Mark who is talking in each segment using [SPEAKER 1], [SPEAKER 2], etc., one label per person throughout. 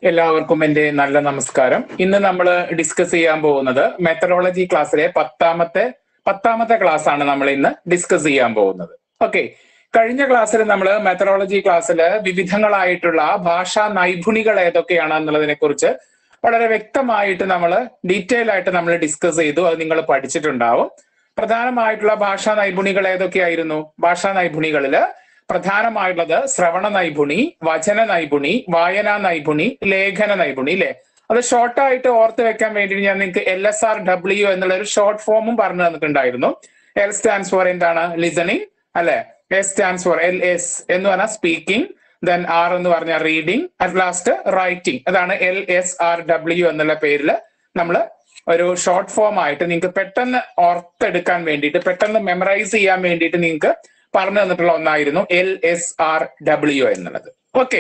[SPEAKER 1] എല്ലാവർക്കും എന്റെ നല്ല നമസ്കാരം ഇന്ന് നമ്മൾ ഡിസ്കസ് ചെയ്യാൻ പോകുന്നത് മെത്തഡോളജി ക്ലാസ്സിലെ പത്താമത്തെ പത്താമത്തെ ക്ലാസ് ആണ് നമ്മൾ ഇന്ന് ഡിസ്കസ് ചെയ്യാൻ പോകുന്നത് ഓക്കെ കഴിഞ്ഞ ക്ലാസ്സിൽ നമ്മൾ മെത്തഡോളജി ക്ലാസ്സിൽ വിവിധങ്ങളായിട്ടുള്ള ഭാഷാ നൈപുണികൾ ഏതൊക്കെയാണ് എന്നുള്ളതിനെ കുറിച്ച് വളരെ വ്യക്തമായിട്ട് നമ്മൾ ഡീറ്റെയിൽ ആയിട്ട് നമ്മൾ ഡിസ്കസ് ചെയ്തു അത് നിങ്ങൾ പഠിച്ചിട്ടുണ്ടാവും പ്രധാനമായിട്ടുള്ള ഭാഷാ നൈപുണികൾ ഏതൊക്കെയായിരുന്നു ഭാഷാ നൈപുണികളില് പ്രധാനമായിട്ടുള്ളത് ശ്രവണ നൈപുണി വചന നൈപുണി വായനാ നൈപുണി ലേഖന നൈപുണി അല്ലെ അത് ഷോർട്ടായിട്ട് ഓർത്ത് വെക്കാൻ വേണ്ടി ഞാൻ നിങ്ങൾക്ക് എൽ എസ് ആർ ഡബ്ല്യു എന്നുള്ള ഒരു ഷോർട്ട് ഫോമും പറഞ്ഞു തന്നിട്ടുണ്ടായിരുന്നു എൽ സ്റ്റാൻഡ്സ് ഫോർ എന്താണ് ലിസണിങ് അല്ലെ S stands for L S എന്ന് പറഞ്ഞാൽ സ്പീക്കിംഗ് ദെൻ ആർ എന്ന് പറഞ്ഞാൽ റീഡിംഗ് അറ്റ് ലാസ്റ്റ് റൈറ്റിംഗ് അതാണ് എൽ എസ് ആർ ഡബ്ല്യു എന്നുള്ള പേരിൽ നമ്മൾ ഒരു ഷോർട്ട് ഫോം ആയിട്ട് നിങ്ങൾക്ക് പെട്ടെന്ന് ഓർത്തെടുക്കാൻ വേണ്ടിയിട്ട് പെട്ടെന്ന് മെമ്മറൈസ് ചെയ്യാൻ വേണ്ടിയിട്ട് നിങ്ങൾക്ക് പറഞ്ഞു തന്നിട്ടുള്ള ഒന്നായിരുന്നു എൽ എസ് ആർ ഡബ്ല്യു എന്നുള്ളത് ഓക്കെ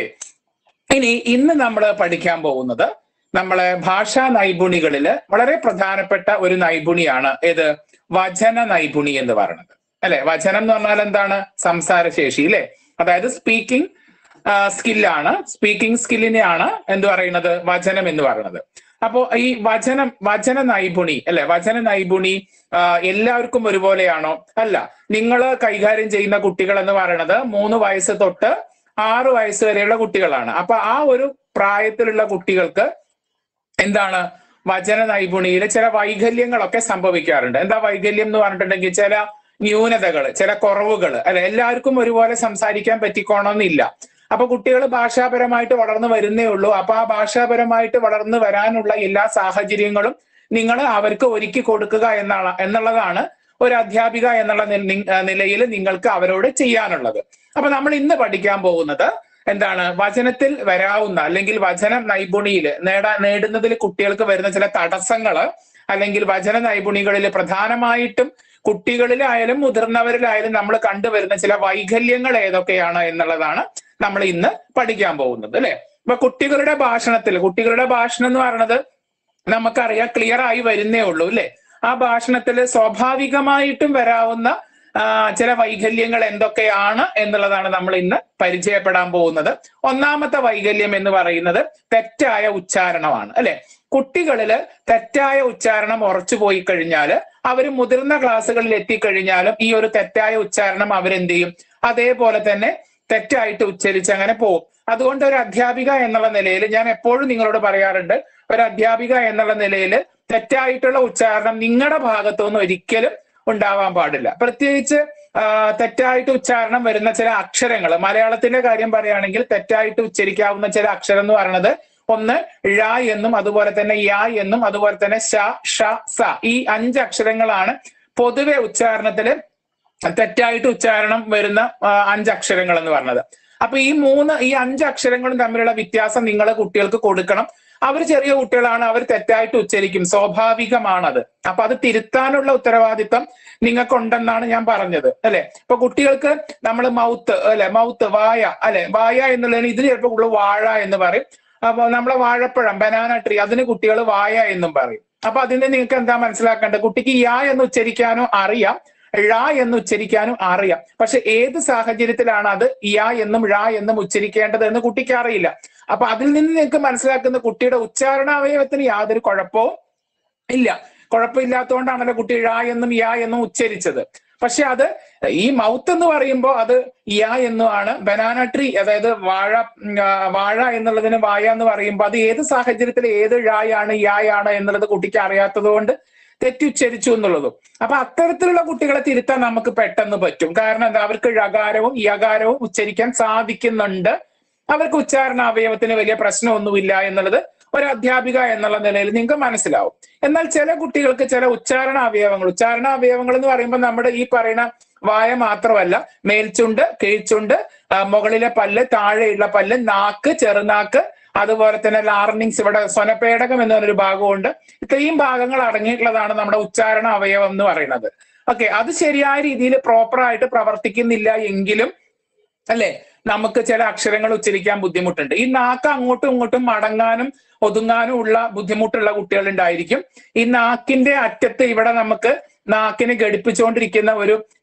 [SPEAKER 1] ഇനി ഇന്ന് നമ്മൾ പഠിക്കാൻ പോകുന്നത് നമ്മളെ ഭാഷാ നൈപുണികളില് വളരെ പ്രധാനപ്പെട്ട ഒരു നൈപുണിയാണ് ഏത് വചന നൈപുണി എന്ന് പറയുന്നത് അല്ലെ വചനം എന്ന് പറഞ്ഞാൽ എന്താണ് സംസാരശേഷി അല്ലെ അതായത് സ്പീക്കിംഗ് സ്കില്ലാണ് സ്പീക്കിംഗ് സ്കില്ലിനെയാണ് എന്ത് പറയുന്നത് വചനം എന്ന് പറയുന്നത് അപ്പോ ഈ വചനം വചന നൈപുണി അല്ലെ വചന നൈപുണി എല്ലാവർക്കും ഒരുപോലെയാണോ അല്ല നിങ്ങൾ കൈകാര്യം ചെയ്യുന്ന കുട്ടികൾ എന്ന് പറയുന്നത് മൂന്ന് വയസ്സ് തൊട്ട് ആറ് വയസ്സ് വരെയുള്ള കുട്ടികളാണ് അപ്പൊ ആ ഒരു പ്രായത്തിലുള്ള കുട്ടികൾക്ക് എന്താണ് വചന നൈപുണിയിൽ ചില വൈകല്യങ്ങളൊക്കെ സംഭവിക്കാറുണ്ട് എന്താ വൈകല്യം എന്ന് പറഞ്ഞിട്ടുണ്ടെങ്കിൽ ചില ന്യൂനതകൾ ചില കുറവുകൾ അല്ലെ എല്ലാവർക്കും ഒരുപോലെ സംസാരിക്കാൻ പറ്റിക്കോണമെന്നില്ല അപ്പൊ കുട്ടികൾ ഭാഷാപരമായിട്ട് വളർന്നു വരുന്നേ ഉള്ളൂ അപ്പൊ ആ ഭാഷാപരമായിട്ട് വളർന്നു വരാനുള്ള എല്ലാ സാഹചര്യങ്ങളും നിങ്ങൾ അവർക്ക് ഒരുക്കി കൊടുക്കുക എന്നാണ് എന്നുള്ളതാണ് ഒരു അധ്യാപിക എന്നുള്ള നിലയിൽ നിങ്ങൾക്ക് അവരോട് ചെയ്യാനുള്ളത് അപ്പൊ നമ്മൾ ഇന്ന് പഠിക്കാൻ പോകുന്നത് എന്താണ് വചനത്തിൽ വരാവുന്ന അല്ലെങ്കിൽ വചന നൈപുണിയിൽ നേടാ നേടുന്നതിൽ കുട്ടികൾക്ക് വരുന്ന ചില തടസ്സങ്ങള് അല്ലെങ്കിൽ വചന നൈപുണികളിൽ പ്രധാനമായിട്ടും കുട്ടികളിലായാലും മുതിർന്നവരിലായാലും നമ്മൾ കണ്ടുവരുന്ന ചില വൈകല്യങ്ങൾ ഏതൊക്കെയാണ് എന്നുള്ളതാണ് നമ്മൾ ഇന്ന് പഠിക്കാൻ പോകുന്നത് അല്ലെ ഇപ്പൊ കുട്ടികളുടെ ഭാഷണത്തിൽ കുട്ടികളുടെ ഭാഷണം എന്ന് പറയുന്നത് നമുക്കറിയാം ക്ലിയർ ആയി വരുന്നേ ഉള്ളൂ അല്ലെ ആ ഭാഷണത്തിൽ സ്വാഭാവികമായിട്ടും വരാവുന്ന ചില വൈകല്യങ്ങൾ എന്തൊക്കെയാണ് എന്നുള്ളതാണ് നമ്മൾ ഇന്ന് പരിചയപ്പെടാൻ പോകുന്നത് ഒന്നാമത്തെ വൈകല്യം എന്ന് പറയുന്നത് തെറ്റായ ഉച്ചാരണമാണ് അല്ലെ കുട്ടികളില് തെറ്റായ ഉച്ചാരണം ഉറച്ചു പോയി കഴിഞ്ഞാൽ അവർ മുതിർന്ന ക്ലാസ്സുകളിൽ എത്തിക്കഴിഞ്ഞാലും ഈ ഒരു തെറ്റായ ഉച്ചാരണം അവരെന്ത് ചെയ്യും അതേപോലെ തന്നെ തെറ്റായിട്ട് ഉച്ചരിച്ച് അങ്ങനെ പോകും അതുകൊണ്ട് ഒരു അധ്യാപിക എന്നുള്ള നിലയിൽ ഞാൻ എപ്പോഴും നിങ്ങളോട് പറയാറുണ്ട് ഒരു അധ്യാപിക എന്നുള്ള നിലയിൽ തെറ്റായിട്ടുള്ള ഉച്ചാരണം നിങ്ങളുടെ ഭാഗത്തുനിന്ന് ഒരിക്കലും ഉണ്ടാവാൻ പാടില്ല പ്രത്യേകിച്ച് തെറ്റായിട്ട് ഉച്ചാരണം വരുന്ന ചില അക്ഷരങ്ങൾ മലയാളത്തിന്റെ കാര്യം പറയുകയാണെങ്കിൽ തെറ്റായിട്ട് ഉച്ചരിക്കാവുന്ന ചില അക്ഷരം എന്ന് പറയുന്നത് ഒന്ന് ഴ എന്നും അതുപോലെ തന്നെ യ എന്നും അതുപോലെ തന്നെ ഷ ഷ സ ഈ അഞ്ച് അക്ഷരങ്ങളാണ് പൊതുവെ ഉച്ചാരണത്തില് തെറ്റായിട്ട് ഉച്ചാരണം വരുന്ന അഞ്ച് അക്ഷരങ്ങൾ എന്ന് പറഞ്ഞത് അപ്പൊ ഈ മൂന്ന് ഈ അഞ്ച് അക്ഷരങ്ങളും തമ്മിലുള്ള വ്യത്യാസം നിങ്ങൾ കുട്ടികൾക്ക് കൊടുക്കണം അവർ ചെറിയ കുട്ടികളാണ് അവർ തെറ്റായിട്ട് ഉച്ചരിക്കും സ്വാഭാവികമാണത് അപ്പൊ അത് തിരുത്താനുള്ള ഉത്തരവാദിത്തം നിങ്ങൾക്കുണ്ടെന്നാണ് ഞാൻ പറഞ്ഞത് അല്ലെ ഇപ്പൊ കുട്ടികൾക്ക് നമ്മൾ മൗത്ത് അല്ലെ മൗത്ത് വായ അല്ലെ വായ എന്നുള്ളതിന് ഇതിന് ചിലപ്പോൾ ഉള്ളു വാഴ എന്ന് പറയും അപ്പൊ നമ്മളെ വാഴപ്പഴം ബനാന ട്രീ അതിന് കുട്ടികൾ വായ എന്നും പറയും അപ്പൊ അതിന് നിങ്ങൾക്ക് എന്താ മനസ്സിലാക്കേണ്ടത് കുട്ടിക്ക് യാ എന്ന് ഉച്ചരിക്കാനോ അറിയാം ഴ എന്ന് ഉച്ചരിക്കാനും അറിയാം പക്ഷെ ഏത് സാഹചര്യത്തിലാണ് അത് യ എന്നും ഴ എന്നും ഉച്ചരിക്കേണ്ടത് എന്ന് കുട്ടിക്ക് അറിയില്ല അപ്പൊ അതിൽ നിന്ന് നിങ്ങൾക്ക് മനസ്സിലാക്കുന്ന കുട്ടിയുടെ ഉച്ചാരണ അവയവത്തിന് യാതൊരു കുഴപ്പവും ഇല്ല കുഴപ്പമില്ലാത്തതുകൊണ്ടാണല്ലോ കുട്ടി ഴ എന്നും യ എന്നും ഉച്ചരിച്ചത് പക്ഷെ അത് ഈ മൗത്ത് എന്ന് പറയുമ്പോൾ അത് യ എന്നുമാണ് ബനാന ട്രീ അതായത് വാഴ വാഴ എന്നുള്ളതിന് വായ എന്ന് പറയുമ്പോൾ അത് ഏത് സാഹചര്യത്തിൽ ഏത് ഴായാണ് യായാണ് എന്നുള്ളത് കുട്ടിക്ക് അറിയാത്തത് കൊണ്ട് തെറ്റുച്ചരിച്ചു എന്നുള്ളതും അപ്പൊ അത്തരത്തിലുള്ള കുട്ടികളെ തിരുത്താൻ നമുക്ക് പെട്ടെന്ന് പറ്റും കാരണം എന്താ അവർക്ക് ഴകാരവും യകാരവും ഉച്ചരിക്കാൻ സാധിക്കുന്നുണ്ട് അവർക്ക് ഉച്ചാരണ അവയവത്തിന് വലിയ പ്രശ്നമൊന്നുമില്ല എന്നുള്ളത് ഒരു അധ്യാപിക എന്നുള്ള നിലയിൽ നിങ്ങൾക്ക് മനസ്സിലാവും എന്നാൽ ചില കുട്ടികൾക്ക് ചില ഉച്ചാരണ അവയവങ്ങൾ ഉച്ചാരണ അവയവങ്ങൾ എന്ന് പറയുമ്പോൾ നമ്മുടെ ഈ പറയുന്ന വായ മാത്രമല്ല മേൽച്ചുണ്ട് കീഴ്ച്ചുണ്ട് മുകളിലെ പല്ല് താഴെയുള്ള പല്ല് നാക്ക് ചെറുനാക്ക് അതുപോലെ തന്നെ ലാർണിങ്സ് ഇവിടെ സ്വനപേടകം എന്ന് പറഞ്ഞൊരു ഭാഗമുണ്ട് ഇത്രയും ഭാഗങ്ങൾ അടങ്ങിയിട്ടുള്ളതാണ് നമ്മുടെ ഉച്ചാരണ അവയവം എന്ന് പറയുന്നത് ഓക്കെ അത് ശരിയായ രീതിയിൽ പ്രോപ്പർ ആയിട്ട് പ്രവർത്തിക്കുന്നില്ല എങ്കിലും അല്ലെ നമുക്ക് ചില അക്ഷരങ്ങൾ ഉച്ചരിക്കാൻ ബുദ്ധിമുട്ടുണ്ട് ഈ നാക്ക് അങ്ങോട്ടും ഇങ്ങോട്ടും മടങ്ങാനും ഒതുങ്ങാനും ഉള്ള ബുദ്ധിമുട്ടുള്ള കുട്ടികൾ ഉണ്ടായിരിക്കും ഈ നാക്കിന്റെ അറ്റത്ത് ഇവിടെ നമുക്ക് നാക്കിനെ ഘടിപ്പിച്ചുകൊണ്ടിരിക്കുന്ന ഒരു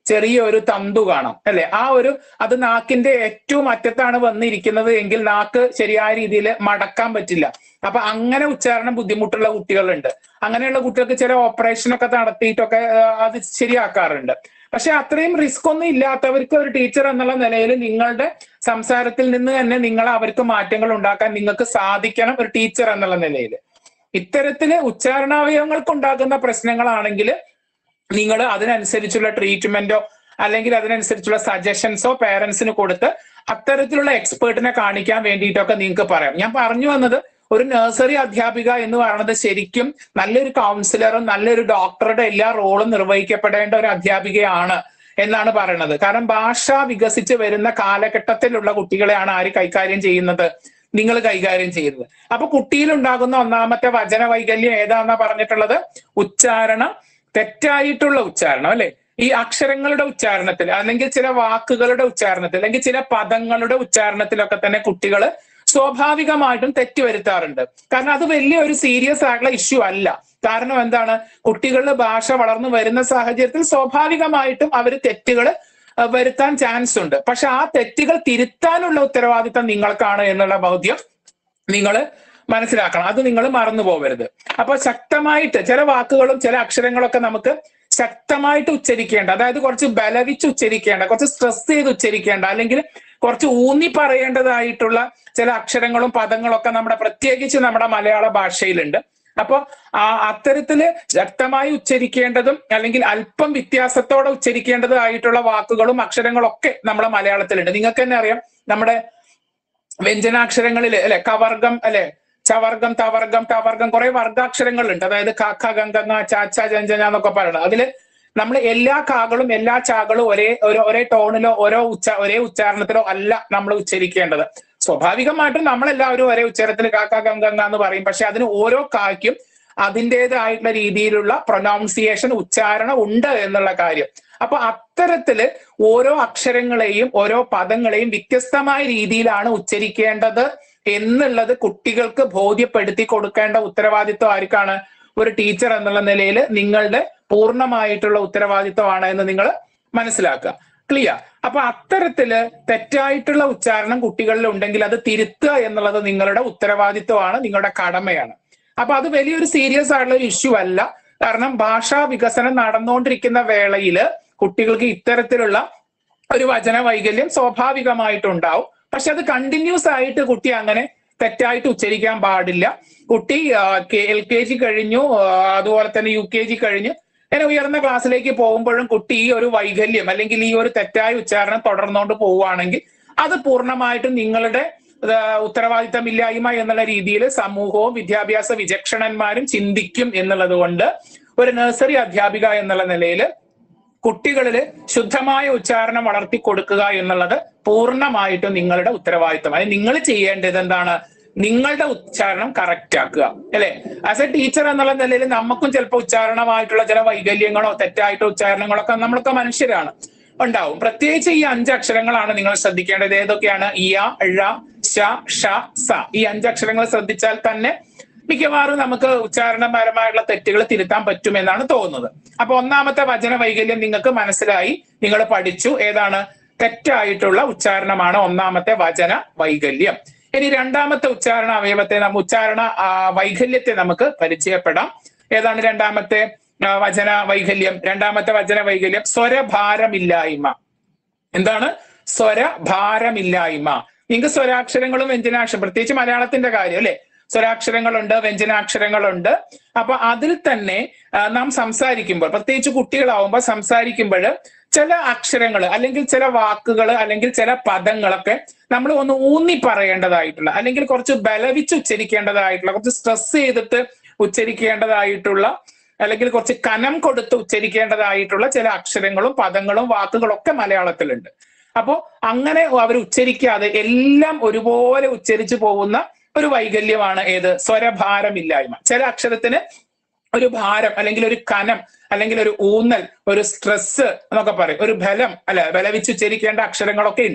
[SPEAKER 1] ചെറിയൊരു തന്തു കാണാം അല്ലെ ആ ഒരു അത് നാക്കിന്റെ ഏറ്റവും അറ്റത്താണ് വന്നിരിക്കുന്നത് എങ്കിൽ നാക്ക് ശരിയായ രീതിയിൽ മടക്കാൻ പറ്റില്ല അപ്പൊ അങ്ങനെ ഉച്ചാരണം ബുദ്ധിമുട്ടുള്ള കുട്ടികളുണ്ട് അങ്ങനെയുള്ള കുട്ടികൾക്ക് ചില ഓപ്പറേഷൻ ഒക്കെ നടത്തിയിട്ടൊക്കെ ആ, അത് ശരിയാക്കാറുണ്ട് പക്ഷെ അത്രയും റിസ്ക് ഒന്നും ഇല്ലാത്തവർക്ക് ഒരു ടീച്ചർ എന്നുള്ള നിലയിൽ നിങ്ങളുടെ സംസാരത്തിൽ നിന്ന് തന്നെ നിങ്ങൾ അവർക്ക് മാറ്റങ്ങൾ ഉണ്ടാക്കാൻ നിങ്ങൾക്ക് സാധിക്കണം ഒരു ടീച്ചർ എന്നുള്ള നിലയിൽ ഇത്തരത്തില് ഉച്ചാരണാവയവങ്ങൾക്ക് ഉണ്ടാകുന്ന പ്രശ്നങ്ങളാണെങ്കിൽ നിങ്ങൾ അതിനനുസരിച്ചുള്ള ട്രീറ്റ്മെന്റോ അല്ലെങ്കിൽ അതിനനുസരിച്ചുള്ള സജഷൻസോ പേരൻസിന് കൊടുത്ത് അത്തരത്തിലുള്ള എക്സ്പേർട്ടിനെ കാണിക്കാൻ വേണ്ടിയിട്ടൊക്കെ നിങ്ങൾക്ക് പറയാം ഞാൻ പറഞ്ഞു വന്നത് ഒരു നഴ്സറി അധ്യാപിക എന്ന് പറയുന്നത് ശരിക്കും നല്ലൊരു കൗൺസിലറും നല്ലൊരു ഡോക്ടറുടെ എല്ലാ റോളും നിർവഹിക്കപ്പെടേണ്ട ഒരു അധ്യാപികയാണ് എന്നാണ് പറയുന്നത് കാരണം ഭാഷ വികസിച്ച് വരുന്ന കാലഘട്ടത്തിലുള്ള കുട്ടികളെയാണ് ആര് കൈകാര്യം ചെയ്യുന്നത് നിങ്ങൾ കൈകാര്യം ചെയ്യുന്നത് അപ്പൊ കുട്ടിയിൽ ഉണ്ടാകുന്ന ഒന്നാമത്തെ വചന വൈകല്യം ഏതാന്നാ പറഞ്ഞിട്ടുള്ളത് ഉച്ചാരണ തെറ്റായിട്ടുള്ള ഉച്ചാരണം അല്ലെ ഈ അക്ഷരങ്ങളുടെ ഉച്ചാരണത്തിൽ അല്ലെങ്കിൽ ചില വാക്കുകളുടെ ഉച്ചാരണത്തിൽ അല്ലെങ്കിൽ ചില പദങ്ങളുടെ ഉച്ചാരണത്തിലൊക്കെ തന്നെ കുട്ടികൾ സ്വാഭാവികമായിട്ടും തെറ്റ് വരുത്താറുണ്ട് കാരണം അത് വലിയ ഒരു സീരിയസ് ആയിട്ടുള്ള ഇഷ്യൂ അല്ല കാരണം എന്താണ് കുട്ടികളുടെ ഭാഷ വളർന്നു വരുന്ന സാഹചര്യത്തിൽ സ്വാഭാവികമായിട്ടും അവർ തെറ്റുകൾ വരുത്താൻ ചാൻസ് ഉണ്ട് പക്ഷെ ആ തെറ്റുകൾ തിരുത്താനുള്ള ഉത്തരവാദിത്തം നിങ്ങൾക്കാണ് എന്നുള്ള ബോധ്യം നിങ്ങൾ മനസ്സിലാക്കണം അത് നിങ്ങൾ മറന്നു പോകരുത് അപ്പൊ ശക്തമായിട്ട് ചില വാക്കുകളും ചില അക്ഷരങ്ങളൊക്കെ നമുക്ക് ശക്തമായിട്ട് ഉച്ചരിക്കേണ്ട അതായത് കുറച്ച് ബലവിച്ച് ഉച്ചരിക്കേണ്ട കുറച്ച് സ്ട്രെസ് ചെയ്ത് ഉച്ചരിക്കേണ്ട അല്ലെങ്കിൽ കുറച്ച് ഊന്നി പറയേണ്ടതായിട്ടുള്ള ചില അക്ഷരങ്ങളും പദങ്ങളൊക്കെ നമ്മുടെ പ്രത്യേകിച്ച് നമ്മുടെ മലയാള ഭാഷയിലുണ്ട് അപ്പൊ ആ അത്തരത്തില് ശക്തമായി ഉച്ചരിക്കേണ്ടതും അല്ലെങ്കിൽ അല്പം വ്യത്യാസത്തോടെ ഉച്ചരിക്കേണ്ടതായിട്ടുള്ള വാക്കുകളും അക്ഷരങ്ങളും ഒക്കെ നമ്മുടെ മലയാളത്തിലുണ്ട് നിങ്ങൾക്ക് തന്നെ അറിയാം നമ്മുടെ വ്യഞ്ജനാക്ഷരങ്ങളിൽ അല്ലെ കവർഗം അല്ലെ ചവർഗം തവർഗം തവർഗം കുറെ വർഗാക്ഷരങ്ങളുണ്ട് അതായത് കാക്ക ഗംഗ ചാച്ച ജഞ്ചന എന്നൊക്കെ പറയുന്നത് അതില് നമ്മൾ എല്ലാ കാകളും എല്ലാ ചാകളും ഒരേ ഒരു ഒരേ ടോണിലോ ഓരോ ഉച്ച ഒരേ ഉച്ചാരണത്തിലോ അല്ല നമ്മൾ ഉച്ചരിക്കേണ്ടത് സ്വാഭാവികമായിട്ടും നമ്മളെല്ലാവരും ഒരേ ഉച്ചാരത്തിൽ കാക്ക ഗംഗ എന്ന് പറയും പക്ഷെ അതിന് ഓരോ കായ്ക്കും അതിൻ്റെതായിട്ടുള്ള രീതിയിലുള്ള പ്രൊനൗൺസിയേഷൻ ഉച്ചാരണം ഉണ്ട് എന്നുള്ള കാര്യം അപ്പൊ അത്തരത്തില് ഓരോ അക്ഷരങ്ങളെയും ഓരോ പദങ്ങളെയും വ്യത്യസ്തമായ രീതിയിലാണ് ഉച്ചരിക്കേണ്ടത് എന്നുള്ളത് കുട്ടികൾക്ക് ബോധ്യപ്പെടുത്തി കൊടുക്കേണ്ട ഉത്തരവാദിത്വം ആർക്കാണ് ഒരു ടീച്ചർ എന്നുള്ള നിലയിൽ നിങ്ങളുടെ പൂർണ്ണമായിട്ടുള്ള ഉത്തരവാദിത്വമാണ് എന്ന് നിങ്ങൾ മനസ്സിലാക്കുക ക്ലിയർ അപ്പൊ അത്തരത്തില് തെറ്റായിട്ടുള്ള ഉച്ചാരണം കുട്ടികളിൽ ഉണ്ടെങ്കിൽ അത് തിരുത്തുക എന്നുള്ളത് നിങ്ങളുടെ ഉത്തരവാദിത്വമാണ് നിങ്ങളുടെ കടമയാണ് അപ്പൊ അത് വലിയൊരു സീരിയസ് ആയിട്ടുള്ള ഒരു ഇഷ്യൂ അല്ല കാരണം ഭാഷാ വികസനം നടന്നുകൊണ്ടിരിക്കുന്ന വേളയില് കുട്ടികൾക്ക് ഇത്തരത്തിലുള്ള ഒരു വചന വൈകല്യം സ്വാഭാവികമായിട്ടുണ്ടാവും പക്ഷെ അത് കണ്ടിന്യൂസ് ആയിട്ട് കുട്ടി അങ്ങനെ തെറ്റായിട്ട് ഉച്ചരിക്കാൻ പാടില്ല കുട്ടി എൽ കെ ജി കഴിഞ്ഞു ആ, അതുപോലെ തന്നെ യു കെ ജി കഴിഞ്ഞു അങ്ങനെ ഉയർന്ന ക്ലാസ്സിലേക്ക് പോകുമ്പോഴും കുട്ടി ഈ ഒരു വൈകല്യം അല്ലെങ്കിൽ ഈ ഒരു തെറ്റായ ഉച്ചാരണം തുടർന്നുകൊണ്ട് പോവുകയാണെങ്കിൽ അത് പൂർണ്ണമായിട്ടും നിങ്ങളുടെ ആ, ഉത്തരവാദിത്തമില്ലായ്മ എന്നുള്ള രീതിയിൽ സമൂഹവും വിദ്യാഭ്യാസ വിചക്ഷണന്മാരും ചിന്തിക്കും എന്നുള്ളത് കൊണ്ട് ഒരു നഴ്സറി അധ്യാപിക എന്നുള്ള നിലയിൽ കുട്ടികളിൽ ശുദ്ധമായ ഉച്ചാരണം വളർത്തി കൊടുക്കുക എന്നുള്ളത് പൂർണ്ണമായിട്ടും നിങ്ങളുടെ ഉത്തരവാദിത്തം അത് നിങ്ങൾ ചെയ്യേണ്ടത് എന്താണ് നിങ്ങളുടെ ഉച്ചാരണം കറക്റ്റ് ആക്കുക അല്ലെ ആസ് എ ടീച്ചർ എന്നുള്ള നിലയിൽ നമുക്കും ചിലപ്പോൾ ഉച്ചാരണമായിട്ടുള്ള ചില വൈകല്യങ്ങളോ തെറ്റായിട്ടുള്ള ഉച്ചാരണങ്ങളൊക്കെ നമ്മളൊക്കെ മനുഷ്യരാണ് ഉണ്ടാവും പ്രത്യേകിച്ച് ഈ അഞ്ച് അക്ഷരങ്ങളാണ് നിങ്ങൾ ശ്രദ്ധിക്കേണ്ടത് ഏതൊക്കെയാണ് ഇയ ഴ ശ ഷ സ ഈ അഞ്ച് അക്ഷരങ്ങൾ ശ്രദ്ധിച്ചാൽ തന്നെ മിക്കവാറും നമുക്ക് ഉച്ചാരണപരമായിട്ടുള്ള തെറ്റുകൾ തിരുത്താൻ പറ്റുമെന്നാണ് തോന്നുന്നത് അപ്പൊ ഒന്നാമത്തെ വചന വൈകല്യം നിങ്ങൾക്ക് മനസ്സിലായി നിങ്ങൾ പഠിച്ചു ഏതാണ് തെറ്റായിട്ടുള്ള ഉച്ചാരണമാണ് ഒന്നാമത്തെ വചന വൈകല്യം ഇനി രണ്ടാമത്തെ ഉച്ചാരണ അവയവത്തെ നാം ഉച്ചാരണ ആ, വൈകല്യത്തെ നമുക്ക് പരിചയപ്പെടാം ഏതാണ് രണ്ടാമത്തെ ആ, വചന വൈകല്യം രണ്ടാമത്തെ വചന വൈകല്യം സ്വരഭാരമില്ലായ്മ എന്താണ് സ്വരഭാരമില്ലായ്മ നിങ്ങൾക്ക് സ്വരാക്ഷരങ്ങളും വ്യഞ്ജനാക്ഷരം പ്രത്യേകിച്ച് മലയാളത്തിന്റെ കാര്യം അല്ലെ സ്വരാക്ഷരങ്ങളുണ്ട് വ്യഞ്ജനാക്ഷരങ്ങളുണ്ട് അപ്പൊ അതിൽ തന്നെ ആ, നാം സംസാരിക്കുമ്പോൾ പ്രത്യേകിച്ച് കുട്ടികളാവുമ്പോൾ സംസാരിക്കുമ്പോൾ ചില അക്ഷരങ്ങൾ അല്ലെങ്കിൽ ചില വാക്കുകൾ അല്ലെങ്കിൽ ചില പദങ്ങളൊക്കെ നമ്മൾ ഒന്ന് ഊന്നി പറയേണ്ടതായിട്ടുള്ള അല്ലെങ്കിൽ കുറച്ച് ബലവിച്ച് ഉച്ചരിക്കേണ്ടതായിട്ടുള്ള കുറച്ച് സ്ട്രെസ് ചെയ്തിട്ട് ഉച്ചരിക്കേണ്ടതായിട്ടുള്ള അല്ലെങ്കിൽ കുറച്ച് കനം കൊടുത്ത് ഉച്ചരിക്കേണ്ടതായിട്ടുള്ള ചില അക്ഷരങ്ങളും പദങ്ങളും വാക്കുകളും ഒക്കെ മലയാളത്തിലുണ്ട് അപ്പോ അങ്ങനെ അവർ ഉച്ചരിക്കാതെ എല്ലാം ഒരുപോലെ ഉച്ചരിച്ചു പോകുന്ന ഒരു വൈകല്യമാണ് ഏത് സ്വരഭാരമില്ലായ്മ ചില അക്ഷരത്തിന് ഒരു ഭാരം അല്ലെങ്കിൽ ഒരു കനം അല്ലെങ്കിൽ ഒരു ഊന്നൽ ഒരു സ്ട്രെസ് എന്നൊക്കെ പറയും ഒരു ബലം അല്ലെ ബലവിച്ച് ഉച്ചരിക്കേണ്ട അക്ഷരങ്ങളൊക്കെ ഉണ്ട്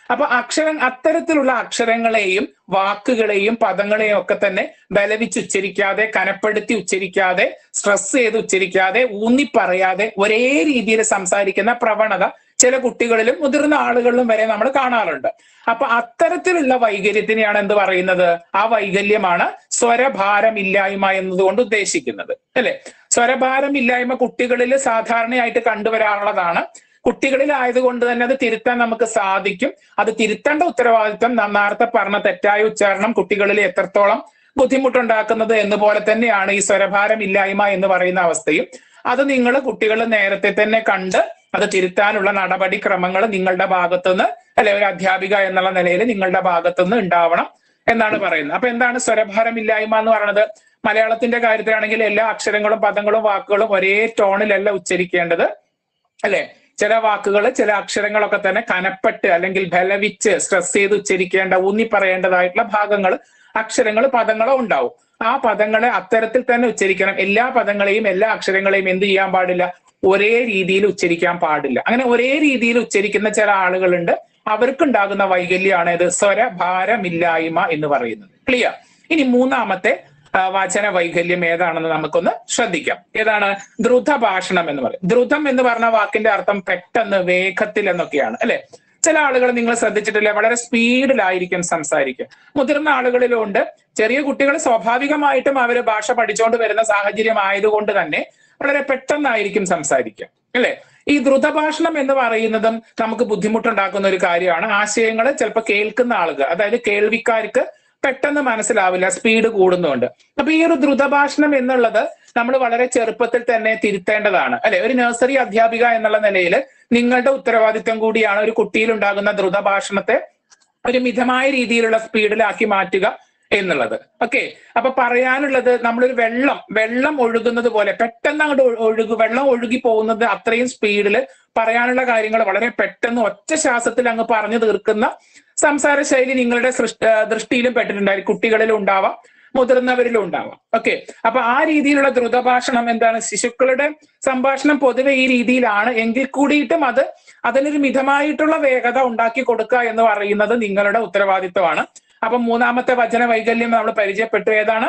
[SPEAKER 1] അപ്പൊ അക്ഷരം അത്തരത്തിലുള്ള അക്ഷരങ്ങളെയും വാക്കുകളെയും പദങ്ങളെയും ഒക്കെ തന്നെ ബലവിച്ച് ഉച്ചരിക്കാതെ കനപ്പെടുത്തി ഉച്ചരിക്കാതെ സ്ട്രെസ് ചെയ്ത് ഉച്ചരിക്കാതെ ഊന്നി പറയാതെ ഒരേ രീതിയിൽ സംസാരിക്കുന്ന പ്രവണത ചില കുട്ടികളിലും മുതിർന്ന ആളുകളിലും വരെ നമ്മൾ കാണാറുണ്ട് അപ്പൊ അത്തരത്തിലുള്ള വൈകല്യത്തിനെയാണ് എന്ത് പറയുന്നത് ആ വൈകല്യമാണ് സ്വരഭാരമില്ലായ്മ എന്നതുകൊണ്ട് ഉദ്ദേശിക്കുന്നത് അല്ലെ സ്വരഭാരമില്ലായ്മ കുട്ടികളിൽ സാധാരണയായിട്ട് കണ്ടുവരാറുള്ളതാണ് കുട്ടികളിൽ ആയതുകൊണ്ട് തന്നെ അത് തിരുത്താൻ നമുക്ക് സാധിക്കും അത് തിരുത്തേണ്ട ഉത്തരവാദിത്വം നാം നേരത്തെ പറഞ്ഞ തെറ്റായ ഉച്ചാരണം കുട്ടികളിൽ എത്രത്തോളം ബുദ്ധിമുട്ടുണ്ടാക്കുന്നത് എന്നുപോലെ തന്നെയാണ് ഈ സ്വരഭാരമില്ലായ്മ എന്ന് പറയുന്ന അവസ്ഥയും അത് നിങ്ങൾ കുട്ടികൾ നേരത്തെ തന്നെ കണ്ട് അത് തിരുത്താനുള്ള നടപടിക്രമങ്ങൾ നിങ്ങളുടെ ഭാഗത്തുനിന്ന് അല്ലെ ഒരു അധ്യാപിക എന്നുള്ള നിലയിൽ നിങ്ങളുടെ ഭാഗത്തുനിന്ന് ഉണ്ടാവണം എന്നാണ് പറയുന്നത് അപ്പൊ എന്താണ് സ്വരഭാരമില്ലായ്മ എന്ന് പറയുന്നത് മലയാളത്തിന്റെ കാര്യത്തിലാണെങ്കിൽ എല്ലാ അക്ഷരങ്ങളും പദങ്ങളും വാക്കുകളും ഒരേ ടോണിലല്ല ഉച്ചരിക്കേണ്ടത് അല്ലെ ചില വാക്കുകൾ ചില അക്ഷരങ്ങളൊക്കെ തന്നെ കനപ്പെട്ട് അല്ലെങ്കിൽ ബലവിച്ച് സ്ട്രെസ് ചെയ്ത് ഉച്ചരിക്കേണ്ട ഊന്നി പറയേണ്ടതായിട്ടുള്ള ഭാഗങ്ങൾ അക്ഷരങ്ങൾ പദങ്ങളോ ഉണ്ടാവും ആ പദങ്ങളെ അത്തരത്തിൽ തന്നെ ഉച്ചരിക്കണം എല്ലാ പദങ്ങളെയും എല്ലാ അക്ഷരങ്ങളെയും എന്ത് ചെയ്യാൻ പാടില്ല ഒരേ രീതിയിൽ ഉച്ചരിക്കാൻ പാടില്ല അങ്ങനെ ഒരേ രീതിയിൽ ഉച്ചരിക്കുന്ന ചില ആളുകളുണ്ട് അവർക്കുണ്ടാകുന്ന വൈകല്യമാണ് ഇത് സ്വരഭാരമില്ലായ്മ എന്ന് പറയുന്നത് ക്ലിയർ ഇനി മൂന്നാമത്തെ ആ, വാചന വൈകല്യം ഏതാണെന്ന് നമുക്കൊന്ന് ശ്രദ്ധിക്കാം ഏതാണ് ദ്രുത ഭാഷണം എന്ന് പറയും ദ്രുതം എന്ന് പറഞ്ഞ വാക്കിന്റെ അർത്ഥം പെട്ടെന്ന് വേഗത്തിൽ എന്നൊക്കെയാണ് അല്ലെ ചില ആളുകൾ നിങ്ങൾ ശ്രദ്ധിച്ചിട്ടില്ലേ വളരെ സ്പീഡിലായിരിക്കും സംസാരിക്കുക മുതിർന്ന ആളുകളിലും ഉണ്ട് ചെറിയ കുട്ടികൾ സ്വാഭാവികമായിട്ടും അവർ ഭാഷ പഠിച്ചുകൊണ്ട് വരുന്ന സാഹചര്യം ആയതുകൊണ്ട് തന്നെ വളരെ പെട്ടെന്നായിരിക്കും സംസാരിക്കുക അല്ലെ ഈ ദ്രുതഭാഷണം എന്ന് പറയുന്നതും നമുക്ക് ബുദ്ധിമുട്ടുണ്ടാക്കുന്ന ഒരു കാര്യമാണ് ആശയങ്ങൾ ചിലപ്പോൾ കേൾക്കുന്ന ആളുകൾ അതായത് കേൾവിക്കാർക്ക് പെട്ടെന്ന് മനസ്സിലാവില്ല സ്പീഡ് കൂടുന്നുണ്ട് അപ്പൊ ഈ ഒരു ദ്രുതഭാഷണം എന്നുള്ളത് നമ്മൾ വളരെ ചെറുപ്പത്തിൽ തന്നെ തിരുത്തേണ്ടതാണ് അല്ലെ ഒരു നഴ്സറി അധ്യാപിക എന്നുള്ള നിലയിൽ നിങ്ങളുടെ ഉത്തരവാദിത്വം കൂടിയാണ് ഒരു കുട്ടിയിൽ ഉണ്ടാകുന്ന ദ്രുതഭാഷണത്തെ ഒരു മിതമായ രീതിയിലുള്ള സ്പീഡിലാക്കി മാറ്റുക എന്നുള്ളത് ഓക്കെ അപ്പൊ പറയാനുള്ളത് നമ്മളൊരു വെള്ളം വെള്ളം ഒഴുകുന്നത് പോലെ പെട്ടെന്ന് അങ്ങോട്ട് ഒഴു- ഒഴുകു വെള്ളം ഒഴുകി പോകുന്നത് അത്രയും സ്പീഡിൽ പറയാനുള്ള കാര്യങ്ങൾ വളരെ പെട്ടെന്ന് ഒറ്റ ശ്വാസത്തിൽ അങ്ങ് പറഞ്ഞു തീർക്കുന്ന സംസാര ശൈലി നിങ്ങളുടെ സൃഷ്ട ദൃഷ്ടിയിലും പെട്ടിട്ടുണ്ടായിരിക്കും കുട്ടികളിലും ഉണ്ടാവാം മുതിർന്നവരിലും ഉണ്ടാവാം ഓക്കെ അപ്പൊ ആ രീതിയിലുള്ള ദ്രുതഭാഷണം എന്താണ് ശിശുക്കളുടെ സംഭാഷണം പൊതുവെ ഈ രീതിയിലാണ് എങ്കിൽ കൂടിയിട്ടും അത് അതിനൊരു മിതമായിട്ടുള്ള വേഗത ഉണ്ടാക്കി കൊടുക്കുക എന്ന് പറയുന്നത് നിങ്ങളുടെ ഉത്തരവാദിത്വമാണ് അപ്പൊ മൂന്നാമത്തെ വചന വൈകല്യം നമ്മൾ പരിചയപ്പെട്ടു ഏതാണ്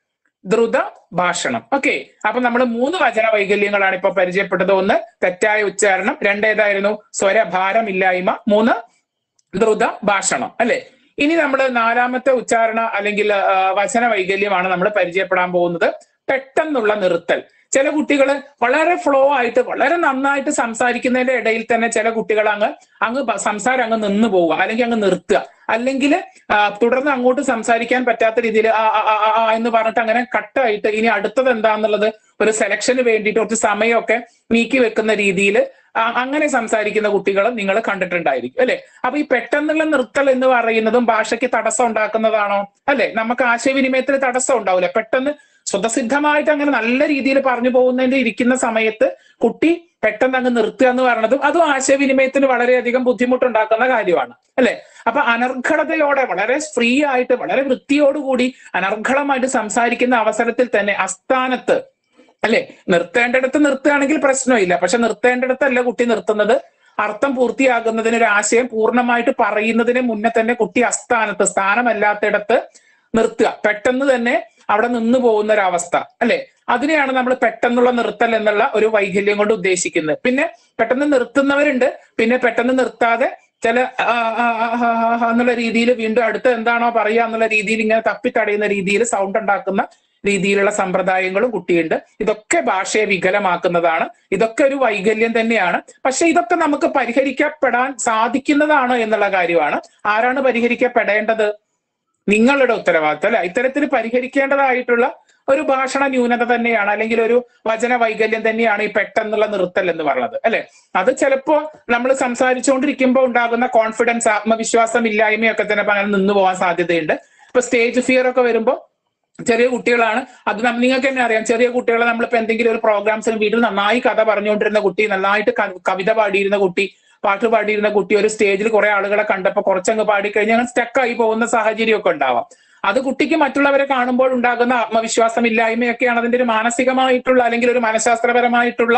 [SPEAKER 1] ദ്രുത ഭാഷണം ഓക്കെ അപ്പൊ നമ്മൾ മൂന്ന് വചന വൈകല്യങ്ങളാണ് ഇപ്പൊ പരിചയപ്പെട്ടത് ഒന്ന് തെറ്റായ ഉച്ചാരണം രണ്ടേതായിരുന്നു സ്വരഭാരമില്ലായ്മ മൂന്ന് ദ്രുത ഭാഷണം അല്ലെ ഇനി നമ്മൾ നാലാമത്തെ ഉച്ചാരണ അല്ലെങ്കിൽ ആ, വചന വൈകല്യമാണ് നമ്മൾ പരിചയപ്പെടാൻ പോകുന്നത് പെട്ടെന്നുള്ള നിർത്തൽ ചില കുട്ടികൾ വളരെ ഫ്ലോ ആയിട്ട് വളരെ നന്നായിട്ട് സംസാരിക്കുന്നതിന്റെ ഇടയിൽ തന്നെ ചില കുട്ടികൾ അങ്ങ് അങ്ങ് ബ- സംസാരം അങ്ങ് നിന്ന് പോവുക അല്ലെങ്കിൽ അങ്ങ് നിർത്തുക അല്ലെങ്കിൽ തുടർന്ന് അങ്ങോട്ട് സംസാരിക്കാൻ പറ്റാത്ത രീതിയിൽ ആ ആ, ആ, ആ എന്ന് പറഞ്ഞിട്ട് അങ്ങനെ കട്ടായിട്ട് ഇനി അടുത്തത് എന്താന്നുള്ളത് ഒരു സെലക്ഷന് വേണ്ടിയിട്ട് കുറച്ച് സമയമൊക്കെ നീക്കി വെക്കുന്ന രീതിയിൽ അങ്ങനെ സംസാരിക്കുന്ന കുട്ടികളും നിങ്ങൾ കണ്ടിട്ടുണ്ടായിരിക്കും അല്ലെ അപ്പൊ ഈ പെട്ടെന്നുള്ള നിർത്തൽ എന്ന് പറയുന്നതും ഭാഷയ്ക്ക് തടസ്സം ഉണ്ടാക്കുന്നതാണോ അല്ലെ നമുക്ക് ആശയവിനിമയത്തിൽ തടസ്സം ഉണ്ടാവില്ല പെട്ടെന്ന് സ്വതസിദ്ധമായിട്ട് അങ്ങനെ നല്ല രീതിയിൽ പറഞ്ഞു പോകുന്നതിന്റെ ഇരിക്കുന്ന സമയത്ത് കുട്ടി പെട്ടെന്ന് അങ്ങ് നിർത്തുക എന്ന് പറയുന്നതും അതും ആശയവിനിമയത്തിന് വളരെയധികം ബുദ്ധിമുട്ടുണ്ടാക്കുന്ന കാര്യമാണ് അല്ലെ അപ്പൊ അനർഘടതയോടെ വളരെ ഫ്രീ ആയിട്ട് വളരെ വൃത്തിയോടുകൂടി അനർഘളമായിട്ട് സംസാരിക്കുന്ന അവസരത്തിൽ തന്നെ അസ്ഥാനത്ത് അല്ലെ നിർത്തേണ്ടിടത്ത് നിർത്തുകയാണെങ്കിൽ പ്രശ്നമില്ല പക്ഷെ നിർത്തേണ്ടിടത്തല്ല കുട്ടി നിർത്തുന്നത് അർത്ഥം പൂർത്തിയാകുന്നതിന് ഒരു ആശയം പൂർണ്ണമായിട്ട് പറയുന്നതിന് മുന്നേ തന്നെ കുട്ടി അസ്ഥാനത്ത് സ്ഥാനമല്ലാത്തിടത്ത് നിർത്തുക പെട്ടെന്ന് തന്നെ അവിടെ നിന്ന് പോകുന്ന ഒരു അവസ്ഥ അല്ലെ അതിനെയാണ് നമ്മൾ പെട്ടെന്നുള്ള നിർത്തൽ എന്നുള്ള ഒരു വൈകല്യം കൊണ്ട് ഉദ്ദേശിക്കുന്നത് പിന്നെ പെട്ടെന്ന് നിർത്തുന്നവരുണ്ട് പിന്നെ പെട്ടെന്ന് നിർത്താതെ ചില ആ, ആ, ആ, ആ, ആ എന്നുള്ള രീതിയിൽ വീണ്ടും അടുത്ത് എന്താണോ പറയുക എന്നുള്ള രീതിയിൽ ഇങ്ങനെ തപ്പിത്തടയുന്ന രീതിയിൽ സൗണ്ട് ഉണ്ടാക്കുന്ന രീതിയിലുള്ള സമ്പ്രദായങ്ങളും കുട്ടിയുണ്ട് ഇതൊക്കെ ഭാഷയെ വികലമാക്കുന്നതാണ് ഇതൊക്കെ ഒരു വൈകല്യം തന്നെയാണ് പക്ഷെ ഇതൊക്കെ നമുക്ക് പരിഹരിക്കപ്പെടാൻ സാധിക്കുന്നതാണ് എന്നുള്ള കാര്യമാണ് ആരാണ് പരിഹരിക്കപ്പെടേണ്ടത് നിങ്ങളുടെ ഉത്തരവാദിത്തം അല്ലെ ഇത്തരത്തിൽ പരിഹരിക്കേണ്ടതായിട്ടുള്ള ഒരു ഭാഷണ ന്യൂനത തന്നെയാണ് അല്ലെങ്കിൽ ഒരു വചന വൈകല്യം തന്നെയാണ് ഈ പെട്ടെന്നുള്ള നിർത്തൽ എന്ന് പറയുന്നത് അല്ലെ അത് ചിലപ്പോ നമ്മൾ സംസാരിച്ചുകൊണ്ടിരിക്കുമ്പോൾ ഉണ്ടാകുന്ന കോൺഫിഡൻസ് ആത്മവിശ്വാസം ഇല്ലായ്മയൊക്കെ തന്നെ അങ്ങനെ നിന്ന് പോകാൻ സാധ്യതയുണ്ട് ഇപ്പൊ സ്റ്റേജ് ഫിയർ ഒക്കെ വരുമ്പോൾ ചെറിയ കുട്ടികളാണ് അത് നം- നിങ്ങൾക്ക് തന്നെ അറിയാം ചെറിയ കുട്ടികളെ നമ്മളിപ്പോ എന്തെങ്കിലും ഒരു പ്രോഗ്രാംസിന് വീട്ടിൽ നന്നായി കഥ പറഞ്ഞുകൊണ്ടിരുന്ന കുട്ടി നന്നായിട്ട് ക- കവിത പാടിയിരുന്ന കുട്ടി പാട്ട് പാടിയിരുന്ന കുട്ടി ഒരു സ്റ്റേജിൽ കുറെ ആളുകളെ കണ്ടപ്പോൾ കുറച്ചങ്ങ് പാടിക്കഴിഞ്ഞാൽ അങ്ങനെ സ്റ്റക്കായി പോകുന്ന സാഹചര്യമൊക്കെ ഉണ്ടാവാം അത് കുട്ടിക്ക് മറ്റുള്ളവരെ കാണുമ്പോൾ ഉണ്ടാകുന്ന ആത്മവിശ്വാസം ഇല്ലായ്മയൊക്കെയാണ് അതിന്റെ ഒരു മാനസികമായിട്ടുള്ള അല്ലെങ്കിൽ ഒരു മനഃശാസ്ത്രപരമായിട്ടുള്ള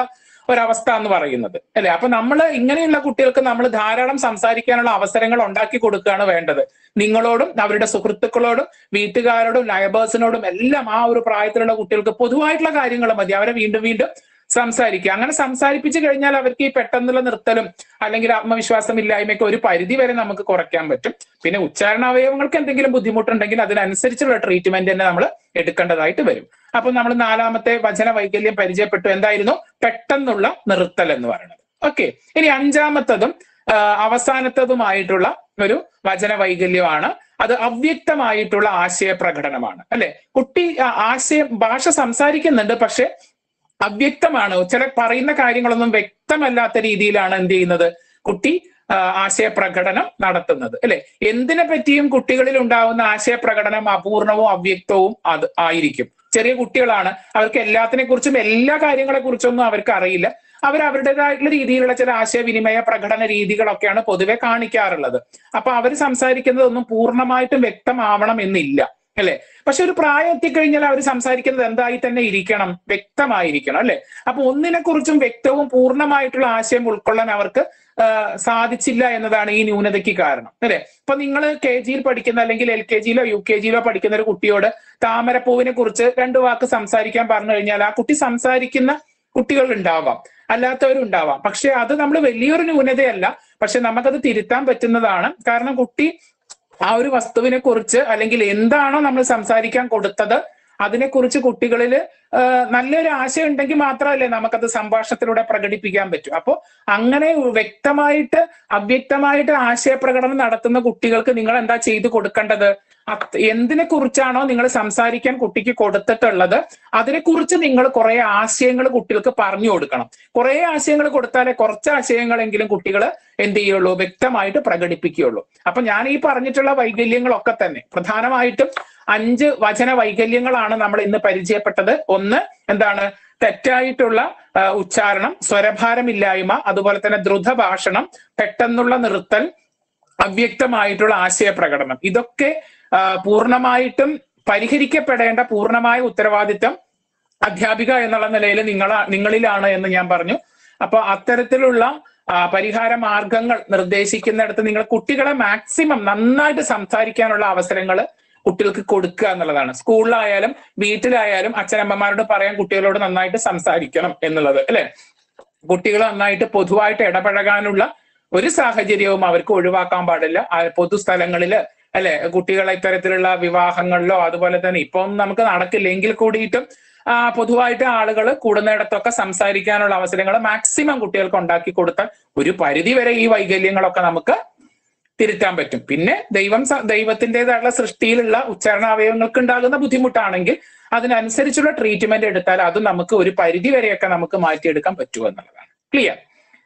[SPEAKER 1] ഒരവസ്ഥ എന്ന് പറയുന്നത് അല്ലെ അപ്പൊ നമ്മൾ ഇങ്ങനെയുള്ള കുട്ടികൾക്ക് നമ്മൾ ധാരാളം സംസാരിക്കാനുള്ള അവസരങ്ങൾ ഉണ്ടാക്കി കൊടുക്കുകയാണ് വേണ്ടത് നിങ്ങളോടും അവരുടെ സുഹൃത്തുക്കളോടും വീട്ടുകാരോടും നയബേഴ്സിനോടും എല്ലാം ആ ഒരു പ്രായത്തിലുള്ള കുട്ടികൾക്ക് പൊതുവായിട്ടുള്ള കാര്യങ്ങൾ മതി അവരെ വീണ്ടും വീണ്ടും സംസാരിക്കുക അങ്ങനെ സംസാരിപ്പിച്ചു കഴിഞ്ഞാൽ അവർക്ക് ഈ പെട്ടെന്നുള്ള നിർത്തലും അല്ലെങ്കിൽ ആത്മവിശ്വാസം ഇല്ലായ്മയൊക്കെ ഒരു പരിധി വരെ നമുക്ക് കുറയ്ക്കാൻ പറ്റും പിന്നെ ഉച്ചാരണ അവയവങ്ങൾക്ക് എന്തെങ്കിലും ബുദ്ധിമുട്ടുണ്ടെങ്കിൽ അതിനനുസരിച്ചുള്ള ട്രീറ്റ്മെന്റ് തന്നെ നമ്മൾ എടുക്കേണ്ടതായിട്ട് വരും അപ്പൊ നമ്മൾ നാലാമത്തെ വചന വൈകല്യം പരിചയപ്പെട്ടു എന്തായിരുന്നു പെട്ടെന്നുള്ള നിർത്തൽ എന്ന് പറയുന്നത് ഓക്കെ ഇനി അഞ്ചാമത്തതും ആ, അവസാനത്തതുമായിട്ടുള്ള ഒരു വചന വൈകല്യമാണ് അത് അവ്യക്തമായിട്ടുള്ള ആശയ പ്രകടനമാണ് അല്ലെ കുട്ടി ആ, ആശയം ഭാഷ സംസാരിക്കുന്നുണ്ട് പക്ഷെ അവ്യക്തമാണ് ചില പറയുന്ന കാര്യങ്ങളൊന്നും വ്യക്തമല്ലാത്ത രീതിയിലാണ് എന്ത് ചെയ്യുന്നത് കുട്ടി ആ, ആശയപ്രകടനം നടത്തുന്നത് അല്ലെ എന്തിനെ പറ്റിയും കുട്ടികളിൽ ഉണ്ടാവുന്ന ആശയപ്രകടനം അപൂർണവും അവ്യക്തവും അത് ആയിരിക്കും ചെറിയ കുട്ടികളാണ് അവർക്ക് എല്ലാത്തിനെ കുറിച്ചും എല്ലാ കാര്യങ്ങളെ കുറിച്ചൊന്നും അവർക്ക് അറിയില്ല അവർ അവരുടേതായിട്ടുള്ള രീതിയിലുള്ള ചില ആശയവിനിമയ പ്രകടന രീതികളൊക്കെയാണ് പൊതുവെ കാണിക്കാറുള്ളത് അപ്പൊ അവർ സംസാരിക്കുന്നതൊന്നും പൂർണ്ണമായിട്ടും വ്യക്തമാവണം എന്നില്ല അല്ലെ പക്ഷെ ഒരു പ്രായം എത്തിക്കഴിഞ്ഞാൽ അവർ സംസാരിക്കുന്നത് എന്തായി തന്നെ ഇരിക്കണം വ്യക്തമായിരിക്കണം അല്ലെ അപ്പൊ ഒന്നിനെ കുറിച്ചും വ്യക്തവും പൂർണ്ണമായിട്ടുള്ള ആശയം ഉൾക്കൊള്ളാൻ അവർക്ക് ആ, സാധിച്ചില്ല എന്നതാണ് ഈ ന്യൂനതയ്ക്ക് കാരണം അല്ലെ ഇപ്പൊ നിങ്ങൾ കെ ജിയിൽ പഠിക്കുന്ന അല്ലെങ്കിൽ എൽ കെ ജിയിലോ യു കെ ജിയിലോ പഠിക്കുന്ന ഒരു കുട്ടിയോട് താമരപ്പൂവിനെ കുറിച്ച് രണ്ടു വാക്ക് സംസാരിക്കാൻ പറഞ്ഞു കഴിഞ്ഞാൽ ആ കുട്ടി സംസാരിക്കുന്ന കുട്ടികൾ ഉണ്ടാവാം അല്ലാത്തവരുണ്ടാവാം പക്ഷെ അത് നമ്മൾ വലിയൊരു ന്യൂനതയല്ല പക്ഷെ നമുക്കത് തിരുത്താൻ പറ്റുന്നതാണ് കാരണം കുട്ടി ആ ഒരു വസ്തുവിനെ കുറിച്ച് അല്ലെങ്കിൽ എന്താണോ നമ്മൾ സംസാരിക്കാൻ കൊടുത്തത് അതിനെക്കുറിച്ച് കുട്ടികളിൽ നല്ലൊരു ആശയം ഉണ്ടെങ്കിൽ മാത്രമല്ലേ നമുക്കത് സംഭാഷണത്തിലൂടെ പ്രകടിപ്പിക്കാൻ പറ്റും അപ്പോൾ അങ്ങനെ വ്യക്തമായിട്ട് അവ്യക്തമായിട്ട് ആശയപ്രകടനം നടത്തുന്ന കുട്ടികൾക്ക് നിങ്ങൾ എന്താ ചെയ്തു കൊടുക്കേണ്ടത് അത് എന്തിനെ കുറിച്ചാണോ നിങ്ങൾ സംസാരിക്കാൻ കുട്ടിക്ക് കൊടുത്തിട്ടുള്ളത് അതിനെക്കുറിച്ച് നിങ്ങൾ കുറെ ആശയങ്ങൾ കുട്ടികൾക്ക് പറഞ്ഞു കൊടുക്കണം കുറെ ആശയങ്ങൾ കൊടുത്താലേ കുറച്ച് ആശയങ്ങളെങ്കിലും കുട്ടികൾ എന്ത് ചെയ്യുള്ളൂ വ്യക്തമായിട്ട് പ്രകടിപ്പിക്കുകയുള്ളൂ അപ്പൊ ഞാൻ ഈ പറഞ്ഞിട്ടുള്ള വൈകല്യങ്ങളൊക്കെ തന്നെ പ്രധാനമായിട്ടും അഞ്ച് വചന വൈകല്യങ്ങളാണ് നമ്മൾ ഇന്ന് പരിചയപ്പെട്ടത് ഒന്ന് എന്താണ് തെറ്റായിട്ടുള്ള ആ, ഉച്ചാരണം സ്വരഭാരമില്ലായ്മ അതുപോലെ തന്നെ ദ്രുത ഭാഷണം പെട്ടെന്നുള്ള നിർത്തൽ അവ്യക്തമായിട്ടുള്ള ആശയപ്രകടനം ഇതൊക്കെ ആ, പൂർണ്ണമായിട്ടും പരിഹരിക്കപ്പെടേണ്ട പൂർണ്ണമായ ഉത്തരവാദിത്തം അധ്യാപിക എന്നുള്ള നിലയിൽ നിങ്ങൾ നിങ്ങളിലാണ് എന്ന് ഞാൻ പറഞ്ഞു അപ്പൊ അത്തരത്തിലുള്ള ആ, പരിഹാര മാർഗങ്ങൾ നിർദ്ദേശിക്കുന്നിടത്ത് നിങ്ങൾ കുട്ടികളെ മാക്സിമം നന്നായിട്ട് സംസാരിക്കാനുള്ള അവസരങ്ങൾ കുട്ടികൾക്ക് കൊടുക്കുക എന്നുള്ളതാണ് സ്കൂളിലായാലും വീട്ടിലായാലും അച്ഛനമ്മമാരോട് പറയാൻ കുട്ടികളോട് നന്നായിട്ട് സംസാരിക്കണം എന്നുള്ളത് അല്ലെ കുട്ടികൾ നന്നായിട്ട് പൊതുവായിട്ട് ഇടപഴകാനുള്ള ഒരു സാഹചര്യവും അവർക്ക് ഒഴിവാക്കാൻ പാടില്ല ആ പൊതുസ്ഥലങ്ങളില് അല്ലെ കുട്ടികളെ ഇത്തരത്തിലുള്ള വിവാഹങ്ങളിലോ അതുപോലെ തന്നെ ഇപ്പം നമുക്ക് നടക്കില്ലെങ്കിൽ കൂടിയിട്ടും ആ പൊതുവായിട്ട് ആളുകൾ കൂടുന്നിടത്തൊക്കെ സംസാരിക്കാനുള്ള അവസരങ്ങൾ മാക്സിമം കുട്ടികൾക്ക് ഉണ്ടാക്കി കൊടുത്താൽ ഒരു പരിധി വരെ ഈ വൈകല്യങ്ങളൊക്കെ നമുക്ക് തിരുത്താൻ പറ്റും പിന്നെ ദൈവം സ- ദൈവത്തിൻ്റെതായുള്ള സൃഷ്ടിയിലുള്ള ഉച്ചാരണ അവയവങ്ങൾക്ക് ഉണ്ടാകുന്ന ബുദ്ധിമുട്ടാണെങ്കിൽ അതിനനുസരിച്ചുള്ള ട്രീറ്റ്മെന്റ് എടുത്താൽ അത് നമുക്ക് ഒരു പരിധി വരെയൊക്കെ നമുക്ക് മാറ്റിയെടുക്കാൻ പറ്റുമോ എന്നുള്ളതാണ് ക്ലിയർ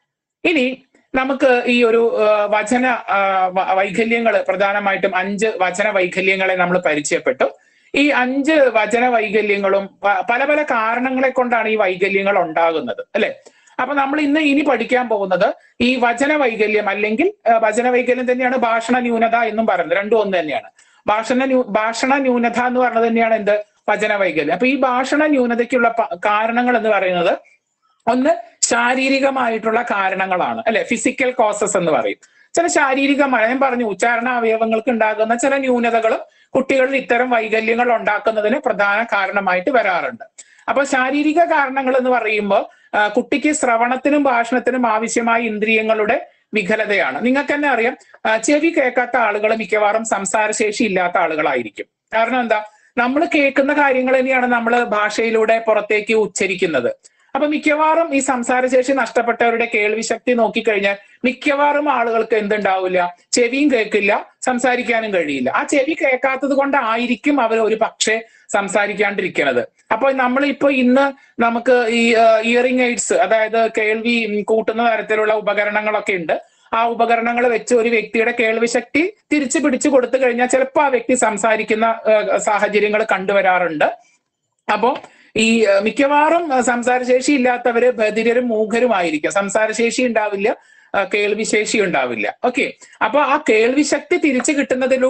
[SPEAKER 1] ഇനി നമുക്ക് ഈ ഒരു ആ, വചന വൈകല്യങ്ങൾ പ്രധാനമായിട്ടും അഞ്ച് വചന വൈകല്യങ്ങളെ നമ്മൾ പരിചയപ്പെട്ടു ഈ അഞ്ച് വചന വൈകല്യങ്ങളും പ- പല പല കാരണങ്ങളെ കൊണ്ടാണ് ഈ വൈകല്യങ്ങൾ ഉണ്ടാകുന്നത് അല്ലെ അപ്പൊ നമ്മൾ ഇന്ന് ഇനി പഠിക്കാൻ പോകുന്നത് ഈ വചന വൈകല്യം അല്ലെങ്കിൽ ആ, വചന വൈകല്യം തന്നെയാണ് ഭാഷണ ന്യൂനത എന്നും പറയുന്നത് രണ്ടും ഒന്ന് തന്നെയാണ് ഭാഷണ ന്യൂ ഭാഷണ ന്യൂനത എന്ന് പറയുന്നത് തന്നെയാണ് എന്ത് വചന വൈകല്യം അപ്പൊ ഈ ഭാഷണ ന്യൂനതയ്ക്കുള്ള പ- കാരണങ്ങൾ എന്ന് പറയുന്നത് ഒന്ന് ശാരീരികമായിട്ടുള്ള കാരണങ്ങളാണ് അല്ലെ ഫിസിക്കൽ കോസസ് എന്ന് പറയും ചില ശാരീരികമായ ഞാൻ പറഞ്ഞു ഉച്ചാരണ അവയവങ്ങൾക്ക് ഉണ്ടാകുന്ന ചില ന്യൂനതകളും കുട്ടികളിൽ ഇത്തരം വൈകല്യങ്ങൾ ഉണ്ടാക്കുന്നതിന് പ്രധാന കാരണമായിട്ട് വരാറുണ്ട് അപ്പൊ ശാരീരിക കാരണങ്ങൾ എന്ന് പറയുമ്പോൾ ആ, കുട്ടിക്ക് ശ്രവണത്തിനും ഭാഷണത്തിനും ആവശ്യമായ ഇന്ദ്രിയങ്ങളുടെ വികലതയാണ് നിങ്ങൾക്ക് തന്നെ അറിയാം ആ, ചെവി കേൾക്കാത്ത ആളുകൾ മിക്കവാറും സംസാരശേഷി ഇല്ലാത്ത ആളുകളായിരിക്കും കാരണം എന്താ നമ്മൾ കേൾക്കുന്ന കാര്യങ്ങൾ തന്നെയാണ് നമ്മൾ ഭാഷയിലൂടെ പുറത്തേക്ക് ഉച്ചരിക്കുന്നത് അപ്പൊ മിക്കവാറും ഈ സംസാരശേഷി നഷ്ടപ്പെട്ടവരുടെ കേൾവി ശക്തി നോക്കിക്കഴിഞ്ഞാൽ മിക്കവാറും ആളുകൾക്ക് എന്തുണ്ടാവില്ല ചെവിയും കേൾക്കില്ല സംസാരിക്കാനും കഴിയില്ല ആ ചെവി കേൾക്കാത്തത് കൊണ്ടായിരിക്കും അവർ ഒരു പക്ഷേ സംസാരിക്കാണ്ടിരിക്കുന്നത് അപ്പൊ നമ്മളിപ്പോ ഇന്ന് നമുക്ക് ഈ ഇയറിംഗ് എയ്ഡ്സ് അതായത് കേൾവി ഉം, കൂട്ടുന്ന തരത്തിലുള്ള ഉപകരണങ്ങളൊക്കെ ഉണ്ട് ആ ഉപകരണങ്ങൾ വെച്ച് ഒരു വ്യക്തിയുടെ കേൾവി ശക്തി തിരിച്ചു പിടിച്ചു കൊടുത്തു കഴിഞ്ഞാൽ ചിലപ്പോൾ ആ വ്യക്തി സംസാരിക്കുന്ന സാഹചര്യങ്ങൾ കണ്ടുവരാറുണ്ട് അപ്പോ ഈ ഏഹ്, മിക്കവാറും ഏഹ്, സംസാരശേഷി ഇല്ലാത്തവര് ബധിരരും മൂഖരുമായിരിക്കും സംസാരശേഷി ഉണ്ടാവില്ല ഏഹ്, കേൾവിശേഷി ഉണ്ടാവില്ല ഓക്കെ അപ്പൊ ആ കേൾവി ശക്തി തിരിച്ചു കിട്ടുന്നതിലൂടെ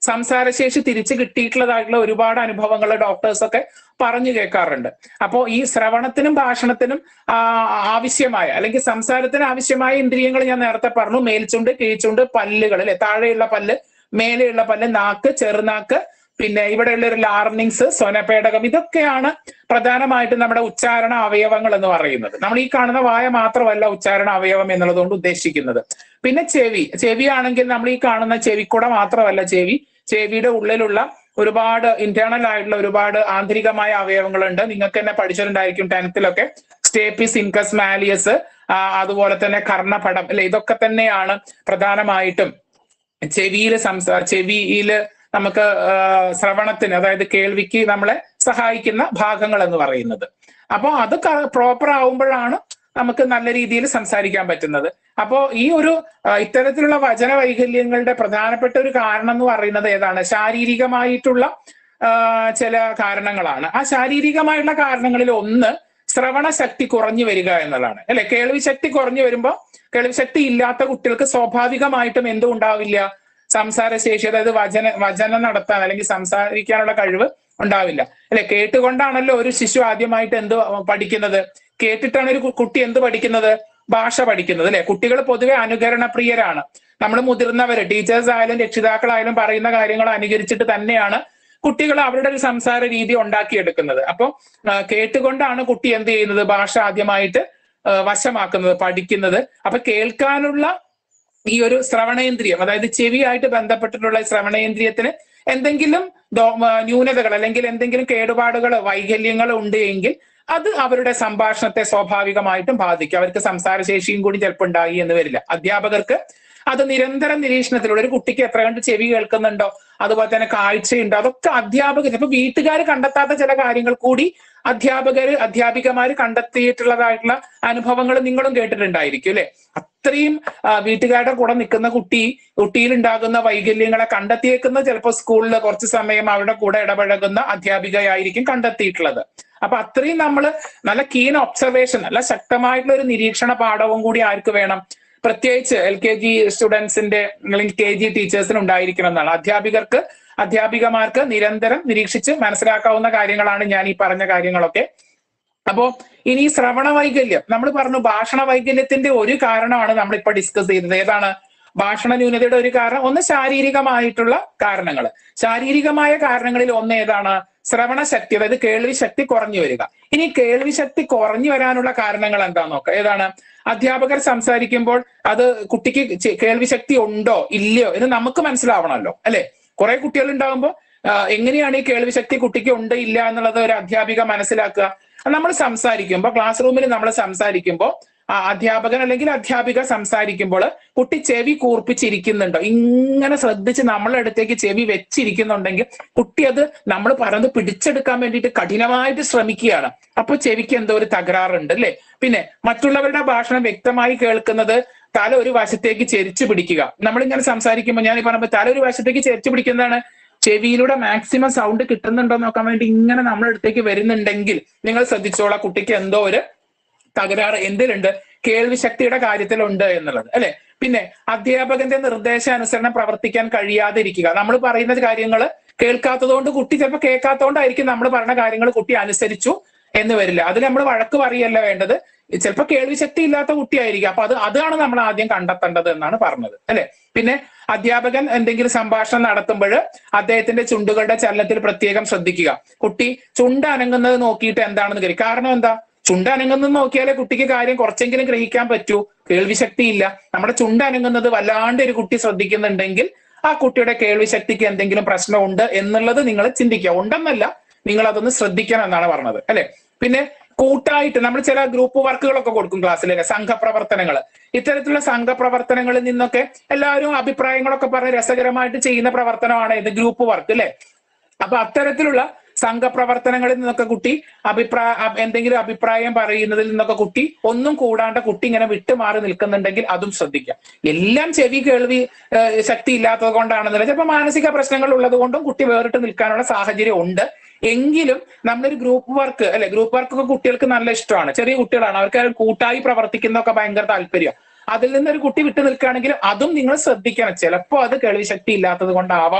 [SPEAKER 1] സംസാരശേഷി തിരിച്ചു കിട്ടിയിട്ടുള്ളതായിട്ടുള്ള ഒരുപാട് അനുഭവങ്ങൾ ഡോക്ടേഴ്സ് ഒക്കെ പറഞ്ഞു കേൾക്കാറുണ്ട് അപ്പോ ഈ ശ്രവണത്തിനും ഭാഷണത്തിനും ആ, ആവശ്യമായ അല്ലെങ്കിൽ സംസാരത്തിന് ആവശ്യമായ ഇന്ദ്രിയങ്ങൾ ഞാൻ നേരത്തെ പറഞ്ഞു മേൽച്ചുണ്ട് കീഴ്ച്ചുണ്ട് പല്ലുകൾ അല്ലെ താഴെയുള്ള പല്ല് മേലെയുള്ള പല്ല് നാക്ക് ചെറുനാക്ക് പിന്നെ ഇവിടെയുള്ള ഒരു ലാർണിങ്സ് സ്വനപേടകം ഇതൊക്കെയാണ് പ്രധാനമായിട്ടും നമ്മുടെ ഉച്ചാരണ അവയവങ്ങൾ എന്ന് പറയുന്നത് നമ്മൾ ഈ കാണുന്ന വായ മാത്രമല്ല ഉച്ചാരണ അവയവം എന്നുള്ളതുകൊണ്ട് ഉദ്ദേശിക്കുന്നത് പിന്നെ ചെവി ചെവി ആണെങ്കിൽ നമ്മൾ ഈ കാണുന്ന ചെവിക്കുട മാത്രമല്ല ചെവി ചെവിയുടെ ഉള്ളിലുള്ള ഒരുപാട് ഇന്റേണൽ ആയിട്ടുള്ള ഒരുപാട് ആന്തരികമായ അവയവങ്ങളുണ്ട് നിങ്ങൾക്ക് തന്നെ പഠിച്ചിട്ടുണ്ടായിരിക്കും ടെൻത്തിലൊക്കെ സ്റ്റേപ്പിസ് ഇൻകസ് മാലിയസ് അതുപോലെ തന്നെ കർണപടം അല്ലെ ഇതൊക്കെ തന്നെയാണ് പ്രധാനമായിട്ടും ചെവിയിൽ സംസാ ചെവിയില് നമുക്ക് ആ, ശ്രവണത്തിന് അതായത് കേൾവിക്ക് നമ്മളെ സഹായിക്കുന്ന ഭാഗങ്ങൾ എന്ന് പറയുന്നത് അപ്പൊ അത് പ്രോപ്പർ ആവുമ്പോഴാണ് നമുക്ക് നല്ല രീതിയിൽ സംസാരിക്കാൻ പറ്റുന്നത് അപ്പോ ഈ ഒരു ആ, ഇത്തരത്തിലുള്ള വചന വൈകല്യങ്ങളുടെ പ്രധാനപ്പെട്ട ഒരു കാരണം എന്ന് പറയുന്നത് ഏതാണ് ശാരീരികമായിട്ടുള്ള ആ, ചില കാരണങ്ങളാണ് ആ ശാരീരികമായിട്ടുള്ള കാരണങ്ങളിൽ ഒന്ന് ശ്രവണ ശക്തി കുറഞ്ഞു വരിക എന്നുള്ളതാണ് അല്ലെ കേൾവി ശക്തി കുറഞ്ഞു വരുമ്പോൾ കേൾവി ശക്തി ഇല്ലാത്ത കുട്ടികൾക്ക് സ്വാഭാവികമായിട്ടും എന്തും ഉണ്ടാവില്ല സംസാരശേഷി അതായത് വചന വചനം നടത്താൻ അല്ലെങ്കിൽ സംസാരിക്കാനുള്ള കഴിവ് ഉണ്ടാവില്ല അല്ലെ കേട്ടുകൊണ്ടാണല്ലോ ഒരു ശിശു ആദ്യമായിട്ട് എന്ത് പഠിക്കുന്നത് കേട്ടിട്ടാണ് ഒരു കു- കുട്ടി എന്ത് പഠിക്കുന്നത് ഭാഷ പഠിക്കുന്നത് അല്ലെ കുട്ടികൾ പൊതുവെ അനുകരണപ്രിയരാണ് നമ്മൾ മുതിർന്നവര് ടീച്ചേഴ്സ് ആയാലും രക്ഷിതാക്കളായാലും പറയുന്ന കാര്യങ്ങൾ അനുകരിച്ചിട്ട് തന്നെയാണ് കുട്ടികൾ അവരുടെ ഒരു സംസാര രീതി ഉണ്ടാക്കിയെടുക്കുന്നത് അപ്പോൾ കേട്ടുകൊണ്ടാണ് കുട്ടി എന്ത് ചെയ്യുന്നത് ഭാഷ ആദ്യമായിട്ട് ആ, വശമാക്കുന്നത് പഠിക്കുന്നത് അപ്പൊ കേൾക്കാനുള്ള ഈ ഒരു ശ്രവണേന്ദ്രിയം അതായത് ചെവിയായിട്ട് ബന്ധപ്പെട്ടിട്ടുള്ള ഈ ശ്രവണേന്ദ്രിയത്തിന് എന്തെങ്കിലും ദോ- ആ, ന്യൂനതകൾ അല്ലെങ്കിൽ എന്തെങ്കിലും കേടുപാടുകൾ വൈകല്യങ്ങൾ ഉണ്ട് എങ്കിൽ അത് അവരുടെ സംഭാഷണത്തെ സ്വാഭാവികമായിട്ടും ബാധിക്കും അവർക്ക് സംസാരശേഷിയും കൂടി ചിലപ്പോൾ ഉണ്ടായി എന്ന് വരില്ല അധ്യാപകർക്ക് അത് നിരന്തരം നിരീക്ഷണത്തിലൂടെ ഒരു കുട്ടിക്ക് എത്ര കണ്ട് ചെവി കേൾക്കുന്നുണ്ടോ അതുപോലെ തന്നെ കാഴ്ചയുണ്ടോ അതൊക്കെ അധ്യാപകർ ഇപ്പൊ വീട്ടുകാർ കണ്ടെത്താത്ത ചില കാര്യങ്ങൾ കൂടി അധ്യാപകര് അധ്യാപികമാര് കണ്ടെത്തിയിട്ടുള്ളതായിട്ടുള്ള അനുഭവങ്ങൾ നിങ്ങളും കേട്ടിട്ടുണ്ടായിരിക്കും അല്ലെ അത്രയും ആ, വീട്ടുകാരുടെ കൂടെ നിൽക്കുന്ന കുട്ടി കുട്ടിയിൽ ഉണ്ടാകുന്ന വൈകല്യങ്ങളെ കണ്ടെത്തിയേക്കുന്ന ചിലപ്പോൾ സ്കൂളിൽ കുറച്ച് സമയം അവരുടെ കൂടെ ഇടപഴകുന്ന അധ്യാപികയായിരിക്കും കണ്ടെത്തിയിട്ടുള്ളത് അപ്പൊ അത്രയും നമ്മൾ നല്ല കീൻ ഒബ്സർവേഷൻ നല്ല ശക്തമായിട്ടുള്ള ഒരു നിരീക്ഷണ പാഠവും കൂടി ആർക്ക് വേണം പ്രത്യേകിച്ച് എൽ കെ ജി സ്റ്റുഡൻസിന്റെ അല്ലെങ്കിൽ കെ ജി ടീച്ചേഴ്സിന് ഉണ്ടായിരിക്കണം എന്നാണ് അധ്യാപികർക്ക് അധ്യാപികമാർക്ക് നിരന്തരം നിരീക്ഷിച്ച് മനസ്സിലാക്കാവുന്ന കാര്യങ്ങളാണ് ഞാൻ ഈ പറഞ്ഞ കാര്യങ്ങളൊക്കെ അപ്പോ ഇനി ഈ ശ്രവണ വൈകല്യം നമ്മൾ പറഞ്ഞു ഭാഷണ വൈകല്യത്തിന്റെ ഒരു കാരണമാണ് നമ്മൾ ഇപ്പൊ ഡിസ്കസ് ചെയ്തത് ഏതാണ് ഭാഷണ ന്യൂനതയുടെ ഒരു കാരണം ഒന്ന് ശാരീരികമായിട്ടുള്ള കാരണങ്ങൾ ശാരീരികമായ കാരണങ്ങളിൽ ഒന്ന് ഏതാണ് ശ്രവണ ശക്തി അതായത് കേൾവി ശക്തി കുറഞ്ഞു വരിക ഇനി കേൾവി ശക്തി കുറഞ്ഞു വരാനുള്ള കാരണങ്ങൾ എന്താന്ന് നോക്കാം ഏതാണ് അധ്യാപകർ സംസാരിക്കുമ്പോൾ അത് കുട്ടിക്ക് ചെ- കേൾവി ശക്തി ഉണ്ടോ ഇല്ലയോ എന്ന് നമുക്ക് മനസ്സിലാവണമല്ലോ അല്ലെ കുറെ കുട്ടികൾ ഉണ്ടാകുമ്പോൾ എങ്ങനെയാണ് ഈ കേൾവി ശക്തി കുട്ടിക്ക് ഉണ്ട് ഇല്ല എന്നുള്ളത് ഒരു അധ്യാപിക മനസ്സിലാക്കുക നമ്മൾ സംസാരിക്കുമ്പോൾ ക്ലാസ് റൂമിൽ നമ്മൾ സംസാരിക്കുമ്പോൾ ആ അധ്യാപകൻ അല്ലെങ്കിൽ അധ്യാപിക സംസാരിക്കുമ്പോൾ കുട്ടി ചെവി കൂർപ്പിച്ചിരിക്കുന്നുണ്ടോ ഇങ്ങനെ ശ്രദ്ധിച്ച് നമ്മളെ അടുത്തേക്ക് ചെവി വെച്ചിരിക്കുന്നുണ്ടെങ്കിൽ കുട്ടി അത് നമ്മൾ പറഞ്ഞത് പിടിച്ചെടുക്കാൻ വേണ്ടിയിട്ട് കഠിനമായിട്ട് ശ്രമിക്കുകയാണ് അപ്പൊ ചെവിക്ക് എന്തോ ഒരു തകരാറുണ്ട് അല്ലെ പിന്നെ മറ്റുള്ളവരുടെ ഭാഷണം വ്യക്തമായി കേൾക്കുന്നത് തല ഒരു വശത്തേക്ക് ചെരിച്ചു പിടിക്കുക നമ്മളിങ്ങനെ സംസാരിക്കുമ്പോൾ ഞാൻ ഈ പറഞ്ഞപ്പോൾ തല ഒരു വശത്തേക്ക് ചെരിച്ചു പിടിക്കുന്നതാണ് ചെവിയിലൂടെ മാക്സിമം സൗണ്ട് കിട്ടുന്നുണ്ടോ എന്ന് നോക്കാൻ വേണ്ടി ഇങ്ങനെ നമ്മുടെ അടുത്തേക്ക് വരുന്നുണ്ടെങ്കിൽ നിങ്ങൾ ശ്രദ്ധിച്ചോളാം കുട്ടിക്ക് എന്തോ ഒരു തകരാറ് എന്തിലുണ്ട് കേൾവി ശക്തിയുടെ കാര്യത്തിലുണ്ട് എന്നുള്ളത് അല്ലെ പിന്നെ അധ്യാപകന്റെ നിർദ്ദേശാനുസരണം പ്രവർത്തിക്കാൻ കഴിയാതെ ഇരിക്കുക നമ്മൾ പറയുന്ന കാര്യങ്ങൾ കേൾക്കാത്തതുകൊണ്ട് കുട്ടി ചിലപ്പോൾ കേൾക്കാത്തതുകൊണ്ടായിരിക്കും നമ്മൾ പറയുന്ന കാര്യങ്ങൾ കുട്ടി അനുസരിച്ചു എന്ന് വരില്ല അതിൽ നമ്മൾ വഴക്ക് പറയല്ല വേണ്ടത് ചിലപ്പോൾ കേൾവി ശക്തി ഇല്ലാത്ത കുട്ടിയായിരിക്കും അപ്പൊ അത് അതാണ് നമ്മൾ ആദ്യം കണ്ടെത്തേണ്ടത് എന്നാണ് പറഞ്ഞത് അല്ലെ പിന്നെ അധ്യാപകൻ എന്തെങ്കിലും സംഭാഷണം നടത്തുമ്പോൾ അദ്ദേഹത്തിന്റെ ചുണ്ടുകളുടെ ചലനത്തിൽ പ്രത്യേകം ശ്രദ്ധിക്കുക കുട്ടി ചുണ്ട് അനങ്ങുന്നത് നോക്കിയിട്ട് എന്താണെന്ന് കരുതി കാരണം എന്താ ചുണ്ട് അനങ്ങുന്നത് നോക്കിയാലേ കുട്ടിക്ക് കാര്യം കുറച്ചെങ്കിലും ഗ്രഹിക്കാൻ പറ്റൂ കേൾവി ശക്തി ഇല്ല നമ്മുടെ ചുണ്ട് അനങ്ങുന്നത് വല്ലാണ്ട് ഒരു കുട്ടി ശ്രദ്ധിക്കുന്നുണ്ടെങ്കിൽ ആ കുട്ടിയുടെ കേൾവി ശക്തിക്ക് എന്തെങ്കിലും പ്രശ്നമുണ്ട് എന്നുള്ളത് നിങ്ങൾ ചിന്തിക്കുക ഉണ്ടെന്നല്ല നിങ്ങൾ അതൊന്ന് ശ്രദ്ധിക്കണം എന്നാണ് പറഞ്ഞത് അല്ലെ പിന്നെ കൂട്ടായിട്ട് നമ്മൾ ചില ഗ്രൂപ്പ് വർക്കുകളൊക്കെ കൊടുക്കും ക്ലാസ്സിലൊക്കെ സംഘപ്രവർത്തനങ്ങൾ ഇത്തരത്തിലുള്ള സംഘപ്രവർത്തനങ്ങളിൽ നിന്നൊക്കെ എല്ലാവരും അഭിപ്രായങ്ങളൊക്കെ പറഞ്ഞ് രസകരമായിട്ട് ചെയ്യുന്ന പ്രവർത്തനമാണ് ഇത് ഗ്രൂപ്പ് വർക്ക് അല്ലെ അപ്പൊ അത്തരത്തിലുള്ള സംഘപ്രവർത്തനങ്ങളിൽ നിന്നൊക്കെ കുട്ടി അഭിപ്രായ അ- എന്തെങ്കിലും അഭിപ്രായം പറയുന്നതിൽ നിന്നൊക്കെ കുട്ടി ഒന്നും കൂടാണ്ട് കുട്ടി ഇങ്ങനെ വിട്ടുമാറി നിൽക്കുന്നുണ്ടെങ്കിൽ അതും ശ്രദ്ധിക്കുക എല്ലാം ചെവി കേൾവി ഏഹ്, ശക്തി ഇല്ലാത്തത് കൊണ്ടാണെന്നില്ല ചിലപ്പോൾ മാനസിക പ്രശ്നങ്ങൾ ഉള്ളത് കൊണ്ടും കുട്ടി വേറിട്ട് നിൽക്കാനുള്ള സാഹചര്യം ഉണ്ട് എങ്കിലും നമ്മളൊരു ഗ്രൂപ്പ് വർക്ക് അല്ലെ ഗ്രൂപ്പ് വർക്ക് ഒക്കെ കുട്ടികൾക്ക് നല്ല ഇഷ്ടമാണ് ചെറിയ കുട്ടികളാണ് അവർക്ക് കൂട്ടായി പ്രവർത്തിക്കുന്നതൊക്കെ ഭയങ്കര താല്പര്യം അതിൽ നിന്ന് ഒരു കുട്ടി വിട്ടു നിൽക്കുകയാണെങ്കിലും അതും നിങ്ങൾ ശ്രദ്ധിക്കണം ചിലപ്പോൾ അത് കേൾവി ശക്തി ഇല്ലാത്തത് കൊണ്ടാവാം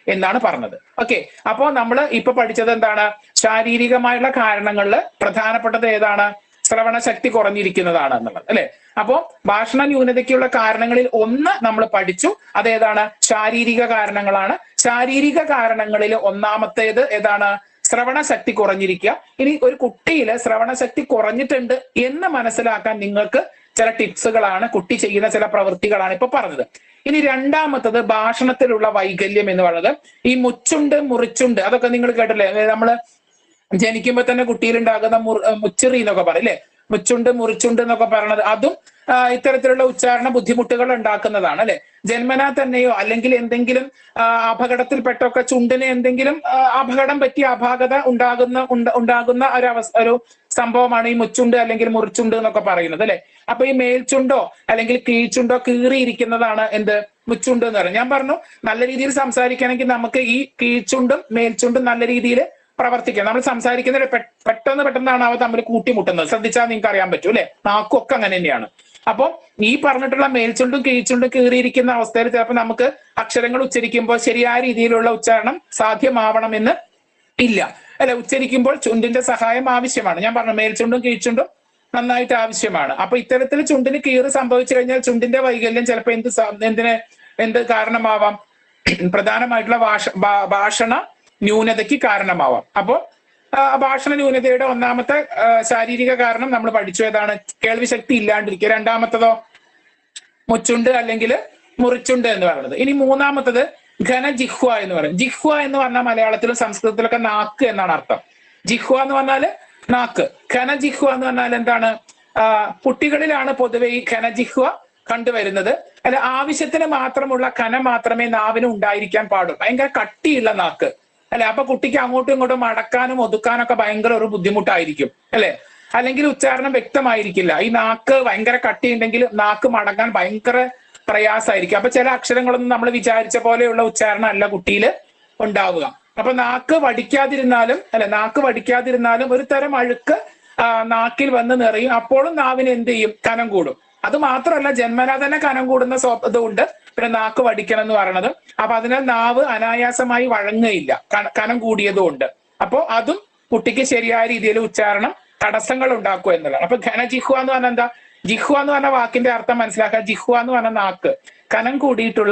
[SPEAKER 1] എന്നാണ് പറഞ്ഞത് ഓക്കെ അപ്പോ നമ്മൾ ഇപ്പൊ പഠിച്ചത് എന്താണ് ശാരീരികമായുള്ള കാരണങ്ങളിൽ പ്രധാനപ്പെട്ടത് ഏതാണ് ശ്രവണശക്തി കുറഞ്ഞിരിക്കുന്നതാണ് എന്നുള്ളത് അല്ലെ അപ്പോ ഭാഷണ ന്യൂനതയ്ക്കുള്ള കാരണങ്ങളിൽ ഒന്ന് നമ്മൾ പഠിച്ചു അതേതാണ് ശാരീരിക കാരണങ്ങളാണ് ശാരീരിക കാരണങ്ങളിൽ ഒന്നാമത്തേത് ഏതാണ് ശ്രവണശക്തി കുറഞ്ഞിരിക്കുക ഇനി ഒരു കുട്ടിയിൽ ശ്രവണശക്തി കുറഞ്ഞിട്ടുണ്ട് എന്ന് മനസ്സിലാക്കാൻ നിങ്ങൾക്ക് ചില ടിപ്സുകളാണ് കുട്ടി ചെയ്യുന്ന ചില പ്രവൃത്തികളാണ് ഇപ്പൊ പറഞ്ഞത് ഇനി രണ്ടാമത്തത് ഭാഷണത്തിലുള്ള വൈകല്യം എന്ന് പറയുന്നത് ഈ മുച്ചുണ്ട് മുറിച്ചുണ്ട് അതൊക്കെ നിങ്ങൾ കേട്ടില്ലേ അതായത് നമ്മള് ജനിക്കുമ്പോ തന്നെ കുട്ടിയിലുണ്ടാകുന്ന മുറി മുച്ചിറി എന്നൊക്കെ പറയും അല്ലെ മുച്ചുണ്ട് മുറിച്ചുണ്ട് എന്നൊക്കെ പറയണത് അതും ആ, ഇത്തരത്തിലുള്ള ഉച്ചാരണ ബുദ്ധിമുട്ടുകൾ ഉണ്ടാക്കുന്നതാണ് അല്ലെ ജന്മനാ തന്നെയോ അല്ലെങ്കിൽ എന്തെങ്കിലും ആ, അപകടത്തിൽപ്പെട്ടൊക്കെ ചുണ്ടിന് എന്തെങ്കിലും ആ, അപകടം പറ്റിയ അപാകത ഉണ്ടാകുന്ന ഉണ്ട- ഉണ്ടാകുന്ന ഒരു അവസ്ഥ ഒരു സംഭവമാണ് ഈ മുച്ചുണ്ട് അല്ലെങ്കിൽ മുറിച്ചുണ്ട് എന്നൊക്കെ പറയുന്നത് അല്ലെ അപ്പൊ ഈ മേൽചുണ്ടോ അല്ലെങ്കിൽ കീഴ്ചുണ്ടോ കീറിയിരിക്കുന്നതാണ് എന്ത് മുച്ചുണ്ട് എന്ന് പറയുന്നത് ഞാൻ പറഞ്ഞു നല്ല രീതിയിൽ സംസാരിക്കണമെങ്കിൽ നമുക്ക് ഈ കീഴ്ചുണ്ടും മേൽചുണ്ടും നല്ല രീതിയിൽ പ്രവർത്തിക്കാം നമ്മൾ സംസാരിക്കുന്നത് പെ- പെട്ടെന്ന് പെട്ടെന്നാണ് അവ തമ്മിൽ കൂട്ടിമുട്ടുന്നത് ശ്രദ്ധിച്ചാൽ നിങ്ങൾക്ക് അറിയാൻ പറ്റും അല്ലെ നാക്കും ഒക്കെ അങ്ങനെ തന്നെയാണ് അപ്പൊ ഈ പറഞ്ഞിട്ടുള്ള മേൽചുണ്ടും കീഴ്ചുണ്ടും കീറിയിരിക്കുന്ന അവസ്ഥയിൽ ചിലപ്പോൾ നമുക്ക് അക്ഷരങ്ങൾ ഉച്ചരിക്കുമ്പോൾ ശരിയായ രീതിയിലുള്ള ഉച്ചാരണം സാധ്യമാവണമെന്ന് ഇല്ല അല്ലെ ഉച്ചരിക്കുമ്പോൾ ചുണ്ടിന്റെ സഹായം ആവശ്യമാണ് ഞാൻ പറഞ്ഞു മേൽചുണ്ടും കീഴ്ചുണ്ടും നന്നായിട്ട് ആവശ്യമാണ് അപ്പൊ ഇത്തരത്തിൽ ചുണ്ടിന് കീറ് സംഭവിച്ചു കഴിഞ്ഞാൽ ചുണ്ടിന്റെ വൈകല്യം ചിലപ്പോൾ എന്ത് സ- എന്തിന് എന്ത് കാരണമാവാം പ്രധാനമായിട്ടുള്ള ഭാഷ ഭാ- ഭാഷണ ന്യൂനതയ്ക്ക് കാരണമാവാം അപ്പോ ആ, ഭാഷണ ന്യൂനതയുടെ ഒന്നാമത്തെ ആ, ശാരീരിക കാരണം നമ്മൾ പഠിച്ചു ഏതാണ് കേൾവി ശക്തി ഇല്ലാണ്ടിരിക്കുക രണ്ടാമത്തതോ മുച്ചുണ്ട് അല്ലെങ്കിൽ മുറിച്ചുണ്ട് എന്ന് പറയുന്നത് ഇനി മൂന്നാമത്തത് ഘന ജിഹ്വ എന്ന് പറയും ജിഹ്വ എന്ന് പറഞ്ഞാൽ മലയാളത്തിലും സംസ്കൃതത്തിലൊക്കെ നാക്ക് എന്നാണ് അർത്ഥം ജിഹ്വ എന്ന് പറഞ്ഞാല് നാക്ക് ഘന ജിഹ്വ എന്ന് പറഞ്ഞാൽ എന്താണ് ആ, കുട്ടികളിലാണ് പൊതുവെ ഈ ഘന ജിഹ്വ കണ്ടുവരുന്നത് അല്ല ആവശ്യത്തിന് മാത്രമുള്ള കനം മാത്രമേ നാവിന് ഉണ്ടായിരിക്കാൻ പാടുള്ളൂ ഭയങ്കര കട്ടിയുള്ള നാക്ക് അല്ലെ അപ്പൊ കുട്ടിക്ക് അങ്ങോട്ടും ഇങ്ങോട്ടും മടക്കാനും ഒതുക്കാനും ഒക്കെ ഭയങ്കര ഒരു ബുദ്ധിമുട്ടായിരിക്കും അല്ലെ അല്ലെങ്കിൽ ഉച്ചാരണം വ്യക്തമായിരിക്കില്ല ഈ നാക്ക് ഭയങ്കര കട്ടിയുണ്ടെങ്കിൽ നാക്ക് മടങ്ങാൻ ഭയങ്കര പ്രയാസമായിരിക്കും അപ്പൊ ചില അക്ഷരങ്ങളൊന്നും നമ്മൾ വിചാരിച്ച പോലെയുള്ള ഉച്ചാരണം അല്ല കുട്ടിയിൽ ഉണ്ടാവുക അപ്പൊ നാക്ക് വടിക്കാതിരുന്നാലും അല്ലെ നാക്ക് വടിക്കാതിരുന്നാലും ഒരു തരം അഴുക്ക് ആ, നാക്കിൽ വന്ന് നിറയും അപ്പോഴും നാവിന് എന്ത് ചെയ്യും കനം കൂടും അത് മാത്രമല്ല ജന്മനാ തന്നെ കനം കൂടുന്ന സ്വ- ഇതുകൊണ്ട് പിന്നെ നാക്ക് വടിക്കണം എന്ന് പറയണത് അപ്പൊ അതിനാൽ നാവ് അനായാസമായി വഴങ്ങുകയില്ല കന- കനം കൂടിയതുകൊണ്ട് അപ്പോ അതും കുട്ടിക്ക് ശരിയായ രീതിയിൽ ഉച്ചാരണം തടസ്സങ്ങൾ ഉണ്ടാക്കുക എന്നുള്ളതാണ് അപ്പൊ ഘനജിഹ്വ എന്ന് പറഞ്ഞാൽ എന്താ ജിഹ്വ എന്ന് പറഞ്ഞ വാക്കിന്റെ അർത്ഥം മനസ്സിലാക്കുക ജിഹ്വ എന്ന് പറഞ്ഞ നാക്ക് കനം കൂടിയിട്ടുള്ള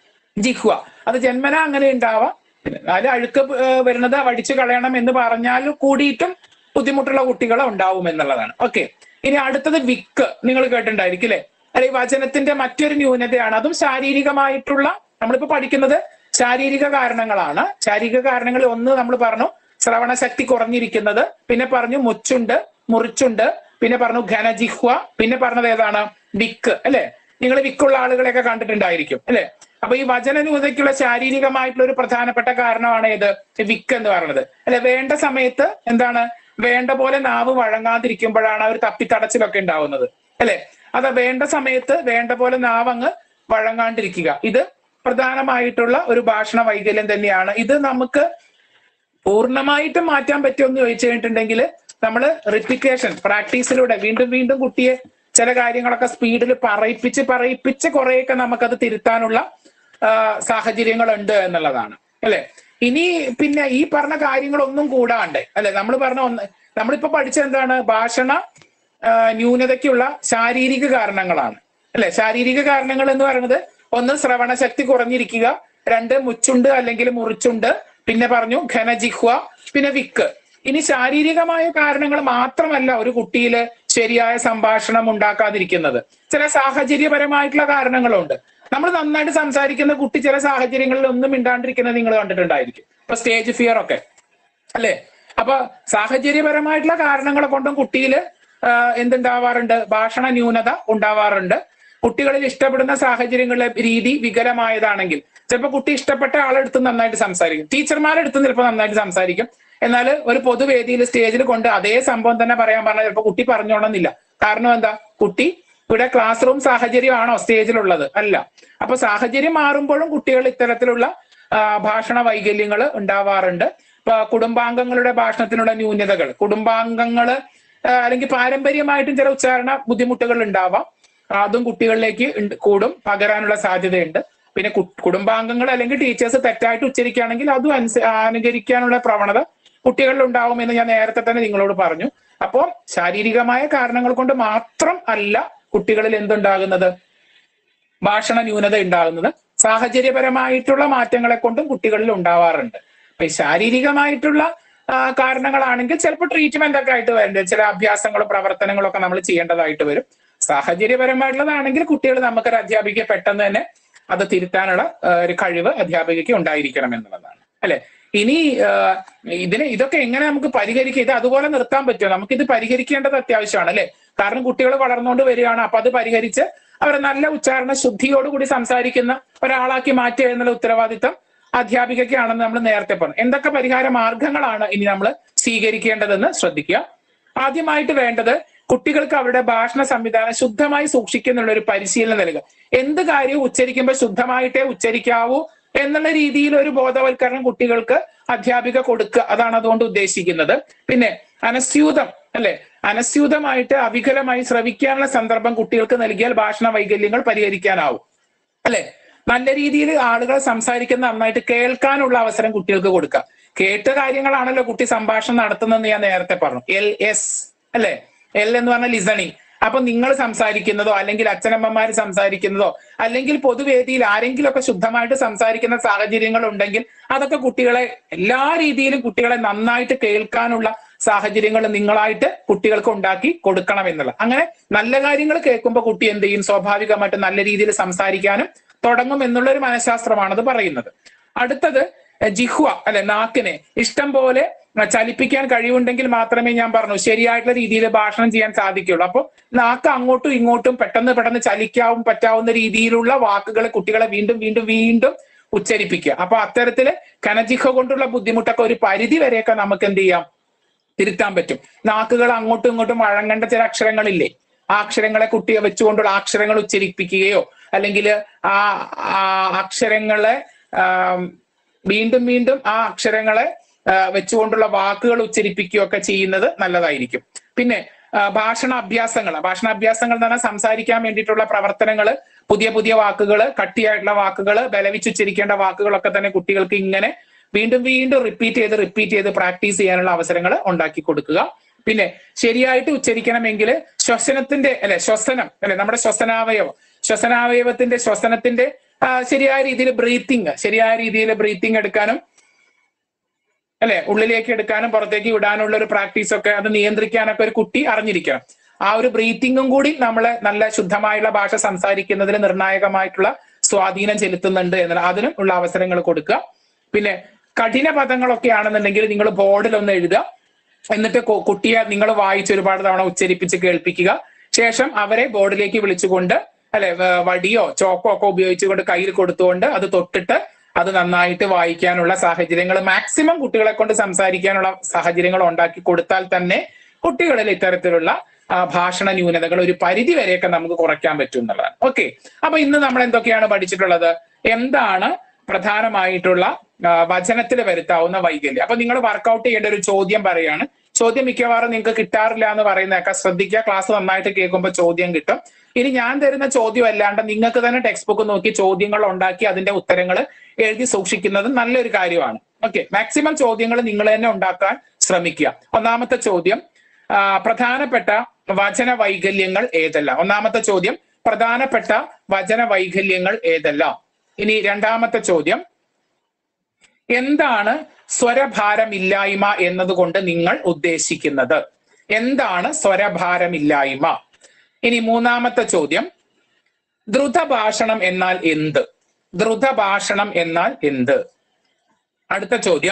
[SPEAKER 1] ജിഹ്വ അത് ജന്മന അങ്ങനെ ഉണ്ടാവാം പിന്നെ അതിൽ അഴുക്ക് ഏഹ് വരുന്നത് വടിച്ചു കളയണം എന്ന് പറഞ്ഞാൽ കൂടിയിട്ടും ബുദ്ധിമുട്ടുള്ള കുട്ടികൾ ഉണ്ടാവും എന്നുള്ളതാണ് ഓക്കെ ഇനി അടുത്തത് വിക്ക് നിങ്ങൾ കേട്ടിട്ടുണ്ടായിരിക്കും അല്ലെ അല്ലെ ഈ വചനത്തിന്റെ മറ്റൊരു ന്യൂനതയാണ് അതും ശാരീരികമായിട്ടുള്ള നമ്മളിപ്പോ പഠിക്കുന്നത് ശാരീരിക കാരണങ്ങളാണ് ശാരീരിക കാരണങ്ങളിൽ ഒന്ന് നമ്മൾ പറഞ്ഞു ശ്രവണശക്തി കുറഞ്ഞിരിക്കുന്നത് പിന്നെ പറഞ്ഞു മുച്ചുണ്ട് മുറിച്ചുണ്ട് പിന്നെ പറഞ്ഞു ഘനജിഹ്വ പിന്നെ പറഞ്ഞത് ഏതാണ് വിക്ക് അല്ലെ നിങ്ങൾ വിക്കുള്ള ആളുകളെയൊക്കെ കണ്ടിട്ടുണ്ടായിരിക്കും അല്ലെ അപ്പൊ ഈ വചനന്യൂതയ്ക്കുള്ള ശാരീരികമായിട്ടുള്ള ഒരു പ്രധാനപ്പെട്ട കാരണമാണ് ഏത് വിക്ക് എന്ന് പറയുന്നത് അല്ലെ വേണ്ട സമയത്ത് എന്താണ് വേണ്ട പോലെ നാവ് വഴങ്ങാതിരിക്കുമ്പോഴാണ് അവർ തപ്പിത്തടച്ചിലൊക്കെ ഉണ്ടാവുന്നത് അല്ലെ അത് വേണ്ട സമയത്ത് വേണ്ട പോലെ നാവ് അങ്ങ് വഴങ്ങാണ്ടിരിക്കുക ഇത് പ്രധാനമായിട്ടുള്ള ഒരു ഭാഷണ വൈകല്യം തന്നെയാണ് ഇത് നമുക്ക് പൂർണ്ണമായിട്ടും മാറ്റാൻ പറ്റുമെന്ന് ചോദിച്ചു കഴിഞ്ഞിട്ടുണ്ടെങ്കിൽ നമ്മൾ റിപ്പിക്കേഷൻ പ്രാക്ടീസിലൂടെ വീണ്ടും വീണ്ടും കുട്ടിയെ ചില കാര്യങ്ങളൊക്കെ സ്പീഡിൽ പറയിപ്പിച്ച് പറയിപ്പിച്ച് കുറെയൊക്കെ നമുക്കത് തിരുത്താനുള്ള ആ, സാഹചര്യങ്ങളുണ്ട് എന്നുള്ളതാണ് അല്ലെ ഇനി പിന്നെ ഈ പറഞ്ഞ കാര്യങ്ങളൊന്നും കൂടാണ്ട് അല്ലെ നമ്മൾ പറഞ്ഞ ഒന്ന് നമ്മളിപ്പോ പഠിച്ചത് എന്താണ് ഭാഷണ ആ, ന്യൂനതയ്ക്കുള്ള ശാരീരിക കാരണങ്ങളാണ് അല്ലെ ശാരീരിക കാരണങ്ങൾ എന്ന് പറയുന്നത് ഒന്ന് ശ്രവണശക്തി കുറഞ്ഞിരിക്കുക രണ്ട് മുച്ചുണ്ട് അല്ലെങ്കിൽ മുറിച്ചുണ്ട് പിന്നെ പറഞ്ഞു ഘനജിഹ്വ പിന്നെ വിക്ക് ഇനി ശാരീരികമായ കാരണങ്ങൾ മാത്രമല്ല ഒരു കുട്ടിയില് ശരിയായ സംഭാഷണം ഉണ്ടാക്കാതിരിക്കുന്നത് ചില സാഹചര്യപരമായിട്ടുള്ള കാരണങ്ങളുണ്ട് നമ്മൾ നന്നായിട്ട് സംസാരിക്കുന്ന കുട്ടി ചില സാഹചര്യങ്ങളിൽ ഒന്നും മിണ്ടാണ്ടിരിക്കുന്നത് നിങ്ങൾ കണ്ടിട്ടുണ്ടായിരിക്കും ഇപ്പൊ സ്റ്റേജ് ഫിയർ ഒക്കെ അല്ലെ അപ്പൊ സാഹചര്യപരമായിട്ടുള്ള കാരണങ്ങളെ കൊണ്ടും കുട്ടിയിൽ എന്തുണ്ടാവാറുണ്ട് ഭാഷണ ന്യൂനത ഉണ്ടാവാറുണ്ട് കുട്ടികളിൽ ഇഷ്ടപ്പെടുന്ന സാഹചര്യങ്ങളിലെ രീതി വികലമായതാണെങ്കിൽ ചിലപ്പോൾ കുട്ടി ഇഷ്ടപ്പെട്ട ആളെടുത്ത് നന്നായിട്ട് സംസാരിക്കും ടീച്ചർമാരെടുത്ത് ചിലപ്പോൾ നന്നായിട്ട് സംസാരിക്കും എന്നാൽ ഒരു പൊതുവേദിയിൽ സ്റ്റേജിൽ കൊണ്ട് അതേ സംഭവം തന്നെ പറയാൻ പറഞ്ഞാൽ ചിലപ്പോൾ കുട്ടി പറഞ്ഞോണമെന്നില്ല കാരണം എന്താ കുട്ടി ഇവിടെ ക്ലാസ് റൂം സാഹചര്യമാണോ സ്റ്റേജിലുള്ളത് അല്ല അപ്പൊ സാഹചര്യം മാറുമ്പോഴും കുട്ടികൾ ഇത്തരത്തിലുള്ള ആ, ഭാഷണ വൈകല്യങ്ങൾ ഉണ്ടാവാറുണ്ട് ഇപ്പൊ കുടുംബാംഗങ്ങളുടെ ഭാഷണത്തിനുള്ള ന്യൂനതകൾ കുടുംബാംഗങ്ങള് ആ, അല്ലെങ്കിൽ പാരമ്പര്യമായിട്ടും ചില ഉച്ചാരണ ബുദ്ധിമുട്ടുകൾ ഉണ്ടാവാം അതും കുട്ടികളിലേക്ക് ഉണ്ട്- കൂടും പകരാനുള്ള സാധ്യതയുണ്ട് പിന്നെ കു- കുടുംബാംഗങ്ങൾ അല്ലെങ്കിൽ ടീച്ചേഴ്സ് തെറ്റായിട്ട് ഉച്ചരിക്കുകയാണെങ്കിൽ അതും അനുസ- അനുകരിക്കാനുള്ള പ്രവണത കുട്ടികളിൽ ഉണ്ടാവും എന്ന് ഞാൻ നേരത്തെ തന്നെ നിങ്ങളോട് പറഞ്ഞു അപ്പോൾ ശാരീരികമായ കാരണങ്ങൾ കൊണ്ട് മാത്രം അല്ല കുട്ടികളിൽ എന്തുണ്ടാകുന്നത് ഭാഷണ ന്യൂനത ഉണ്ടാകുന്നത് സാഹചര്യപരമായിട്ടുള്ള മാറ്റങ്ങളെ കൊണ്ടും കുട്ടികളിൽ ഉണ്ടാവാറുണ്ട് അപ്പൊ ഈ ശാരീരികമായിട്ടുള്ള ആ, കാരണങ്ങളാണെങ്കിൽ ചിലപ്പോൾ ട്രീറ്റ്മെന്റ് ഒക്കെ ആയിട്ട് വരേണ്ടത് ചില അഭ്യാസങ്ങളും പ്രവർത്തനങ്ങളും ഒക്കെ നമ്മൾ ചെയ്യേണ്ടതായിട്ട് വരും സാഹചര്യപരമായിട്ടുള്ളതാണെങ്കിൽ കുട്ടികൾ നമുക്കൊരു അധ്യാപിക പെട്ടെന്ന് തന്നെ അത് തിരുത്താനുള്ള ആ, ഒരു കഴിവ് അധ്യാപികയ്ക്ക് ഉണ്ടായിരിക്കണം എന്നുള്ളതാണ് അല്ലെ ഇനി ആ, ഇതിനെ ഇതൊക്കെ എങ്ങനെ നമുക്ക് പരിഹരിക്കാം ഇത് അതുപോലെ നിർത്താൻ പറ്റുമോ നമുക്ക് ഇത് പരിഹരിക്കേണ്ടത് അത്യാവശ്യമാണ് അല്ലെ കാരണം കുട്ടികൾ വളർന്നുകൊണ്ട് വരികയാണ് അപ്പൊ അത് പരിഹരിച്ച് അവരെ നല്ല ഉച്ചാരണ ശുദ്ധിയോടുകൂടി സംസാരിക്കുന്ന ഒരാളാക്കി മാറ്റുക എന്നുള്ള ഉത്തരവാദിത്തം അധ്യാപികയ്ക്കാണെന്ന് നമ്മൾ നേരത്തെ പറഞ്ഞു എന്തൊക്കെ പരിഹാര മാർഗങ്ങളാണ് ഇനി നമ്മൾ സ്വീകരിക്കേണ്ടതെന്ന് ശ്രദ്ധിക്കുക ആദ്യമായിട്ട് വേണ്ടത് കുട്ടികൾക്ക് അവരുടെ ഭാഷണ സംവിധാനം ശുദ്ധമായി സൂക്ഷിക്കുന്നുള്ള ഒരു പരിശീലനം നൽകുക എന്ത് കാര്യവും ഉച്ചരിക്കുമ്പോൾ ശുദ്ധമായിട്ടേ ഉച്ചരിക്കാവൂ എന്നുള്ള രീതിയിൽ ഒരു ബോധവൽക്കരണം കുട്ടികൾക്ക് അധ്യാപിക കൊടുക്കുക അതാണ് അതുകൊണ്ട് ഉദ്ദേശിക്കുന്നത് പിന്നെ അനസ്യൂതം അല്ലെ അനസ്യൂതമായിട്ട് അവികലമായി ശ്രവിക്കാനുള്ള സന്ദർഭം കുട്ടികൾക്ക് നൽകിയാൽ ഭാഷണ വൈകല്യങ്ങൾ പരിഹരിക്കാനാവും അല്ലെ നല്ല രീതിയിൽ ആളുകൾ സംസാരിക്കുന്ന നന്നായിട്ട് കേൾക്കാനുള്ള അവസരം കുട്ടികൾക്ക് കൊടുക്കുക കേട്ട കാര്യങ്ങളാണല്ലോ കുട്ടി സംഭാഷണം നടത്തുന്നതെന്ന് ഞാൻ നേരത്തെ പറഞ്ഞു എൽ എസ് അല്ലെ എൽ എന്ന് പറഞ്ഞാൽ ലിസണിങ് അപ്പൊ നിങ്ങൾ സംസാരിക്കുന്നതോ അല്ലെങ്കിൽ അച്ഛനമ്മമാർ സംസാരിക്കുന്നതോ അല്ലെങ്കിൽ പൊതുവേദിയിൽ ആരെങ്കിലും ഒക്കെ ശുദ്ധമായിട്ട് സംസാരിക്കുന്ന സാഹചര്യങ്ങൾ ഉണ്ടെങ്കിൽ അതൊക്കെ കുട്ടികളെ എല്ലാ രീതിയിലും കുട്ടികളെ നന്നായിട്ട് കേൾക്കാനുള്ള സാഹചര്യങ്ങൾ നിങ്ങളായിട്ട് കുട്ടികൾക്ക് ഉണ്ടാക്കി കൊടുക്കണം എന്നുള്ള അങ്ങനെ നല്ല കാര്യങ്ങൾ കേൾക്കുമ്പോൾ കുട്ടി എന്ത് ചെയ്യും സ്വാഭാവികമായിട്ട് നല്ല രീതിയിൽ സംസാരിക്കാനും തുടങ്ങും എന്നുള്ള ഒരു മനഃശാസ്ത്രമാണ് അത് പറയുന്നത് അടുത്തത് എഹ്, ജിഹ്വ അല്ലെ നാക്കിനെ ഇഷ്ടം പോലെ അഹ് ചലിപ്പിക്കാൻ കഴിവുണ്ടെങ്കിൽ മാത്രമേ ഞാൻ പറഞ്ഞു ശരിയായിട്ടുള്ള രീതിയിൽ ഭാഷണം ചെയ്യാൻ സാധിക്കുള്ളൂ അപ്പോൾ നാക്ക് അങ്ങോട്ടും ഇങ്ങോട്ടും പെട്ടെന്ന് പെട്ടെന്ന് ചലിക്കാവും പറ്റാവുന്ന രീതിയിലുള്ള വാക്കുകൾ കുട്ടികളെ വീണ്ടും വീണ്ടും വീണ്ടും ഉച്ചരിപ്പിക്കുക അപ്പൊ അത്തരത്തില് കനജിഹ കൊണ്ടുള്ള ബുദ്ധിമുട്ടൊക്കെ ഒരു പരിധി വരെയൊക്കെ നമുക്ക് എന്ത് ചെയ്യാം തിരുത്താൻ പറ്റും നാക്കുകൾ അങ്ങോട്ടും ഇങ്ങോട്ടും വഴങ്ങേണ്ട ചില അക്ഷരങ്ങളില്ലേ ആ അക്ഷരങ്ങളെ കുട്ടിയെ വെച്ചുകൊണ്ടുള്ള അക്ഷരങ്ങൾ ഉച്ചരിപ്പിക്കുകയോ അല്ലെങ്കിൽ ആ ആ അക്ഷരങ്ങളെ ആം, വീണ്ടും വീണ്ടും ആ അക്ഷരങ്ങളെ ആ, വെച്ചുകൊണ്ടുള്ള വാക്കുകൾ ഉച്ചരിപ്പിക്കുകയോ ഒക്കെ ചെയ്യുന്നത് നല്ലതായിരിക്കും പിന്നെ ആ, ഭാഷണ അഭ്യാസങ്ങൾ ഭാഷണ അഭ്യാസങ്ങൾ എന്ന് പറഞ്ഞാൽ സംസാരിക്കാൻ വേണ്ടിയിട്ടുള്ള പ്രവർത്തനങ്ങൾ പുതിയ പുതിയ വാക്കുകൾ കട്ടിയായിട്ടുള്ള വാക്കുകൾ ബലവിച്ചുച്ചരിക്കേണ്ട വാക്കുകളൊക്കെ തന്നെ കുട്ടികൾക്ക് ഇങ്ങനെ വീണ്ടും വീണ്ടും റിപ്പീറ്റ് ചെയ്ത് റിപ്പീറ്റ് ചെയ്ത് പ്രാക്ടീസ് ചെയ്യാനുള്ള അവസരങ്ങൾ ഉണ്ടാക്കി കൊടുക്കുക പിന്നെ ശരിയായിട്ട് ഉച്ചരിക്കണമെങ്കിൽ ശ്വസനത്തിന്റെ അല്ലെ ശ്വസനം അല്ലെ നമ്മുടെ ശ്വസനാവയവം ശ്വസനാവയവത്തിന്റെ ശ്വസനത്തിന്റെ ആ, ശരിയായ രീതിയിൽ ബ്രീത്തിങ് ശരിയായ രീതിയിൽ ബ്രീത്തിങ് എടുക്കാനും അല്ലെ ഉള്ളിലേക്ക് എടുക്കാനും പുറത്തേക്ക് വിടാനുള്ള ഒരു പ്രാക്ടീസ് ഒക്കെ അത് നിയന്ത്രിക്കാനൊക്കെ ഒരു കുട്ടി അറിഞ്ഞിരിക്കണം ആ ഒരു ബ്രീത്തിങ്ങും കൂടി നമ്മളെ നല്ല ശുദ്ധമായുള്ള ഭാഷ സംസാരിക്കുന്നതിൽ നിർണായകമായിട്ടുള്ള സ്വാധീനം ചെലുത്തുന്നുണ്ട് എന്നുള്ള അതിനും ഉള്ള അവസരങ്ങൾ കൊടുക്കുക പിന്നെ കഠിന പദങ്ങളൊക്കെ ആണെന്നുണ്ടെങ്കിൽ നിങ്ങൾ ബോർഡിൽ ഒന്ന് എഴുതുക എന്നിട്ട് കു- കുട്ടിയെ നിങ്ങൾ വായിച്ച് ഒരുപാട് തവണ ഉച്ചരിപ്പിച്ച് കേൾപ്പിക്കുക ശേഷം അവരെ ബോർഡിലേക്ക് വിളിച്ചുകൊണ്ട് അല്ലെ വ- വടിയോ ചോക്കോ ഒക്കെ ഉപയോഗിച്ചുകൊണ്ട് കയ്യിൽ കൊടുത്തുകൊണ്ട് അത് തൊട്ടിട്ട് അത് നന്നായിട്ട് വായിക്കാനുള്ള സാഹചര്യങ്ങൾ മാക്സിമം കുട്ടികളെ കൊണ്ട് സംസാരിക്കാനുള്ള സാഹചര്യങ്ങൾ ഉണ്ടാക്കി കൊടുത്താൽ തന്നെ കുട്ടികളിൽ ഇത്തരത്തിലുള്ള ആ, ഭാഷണ ന്യൂനതകൾ ഒരു പരിധി വരെയൊക്കെ നമുക്ക് കുറയ്ക്കാൻ പറ്റും എന്നുള്ളതാണ് ഓക്കെ അപ്പൊ ഇന്ന് നമ്മൾ എന്തൊക്കെയാണ് പഠിച്ചിട്ടുള്ളത് എന്താണ് പ്രധാനമായിട്ടുള്ള വചനത്തിൽ വരുത്താവുന്ന വൈകല്യം അപ്പൊ നിങ്ങൾ വർക്കൗട്ട് ചെയ്യേണ്ട ഒരു ചോദ്യം പറയാണ് ചോദ്യം മിക്കവാറും നിങ്ങൾക്ക് കിട്ടാറില്ല എന്ന് പറയുന്നതൊക്കെ ശ്രദ്ധിക്കുക ക്ലാസ് നന്നായിട്ട് കേൾക്കുമ്പോൾ ചോദ്യം കിട്ടും ഇനി ഞാൻ തരുന്ന ചോദ്യം അല്ലാണ്ട് നിങ്ങൾക്ക് തന്നെ ടെക്സ്റ്റ് ബുക്ക് നോക്കി ചോദ്യങ്ങൾ ഉണ്ടാക്കി അതിന്റെ ഉത്തരങ്ങൾ എഴുതി സൂക്ഷിക്കുന്നത് നല്ലൊരു കാര്യമാണ് ഓക്കെ മാക്സിമം ചോദ്യങ്ങൾ നിങ്ങൾ തന്നെ ഉണ്ടാക്കാൻ ശ്രമിക്കുക ഒന്നാമത്തെ ചോദ്യം ആ, പ്രധാനപ്പെട്ട വചന വൈകല്യങ്ങൾ ഏതെല്ലാം ഒന്നാമത്തെ ചോദ്യം പ്രധാനപ്പെട്ട വചന വൈകല്യങ്ങൾ ഏതെല്ലാം ഇനി രണ്ടാമത്തെ ചോദ്യം എന്താണ് സ്വരഭാരമില്ലായ്മ എന്നതുകൊണ്ട് നിങ്ങൾ ഉദ്ദേശിക്കുന്നത് എന്താണ് സ്വരഭാരമില്ലായ്മ ഇനി മൂന്നാമത്തെ ചോദ്യം ദ്രുതഭാഷണം എന്നാൽ എന്ത് ദ്രുതഭാഷണം എന്നാൽ എന്ത് അടുത്ത ചോദ്യം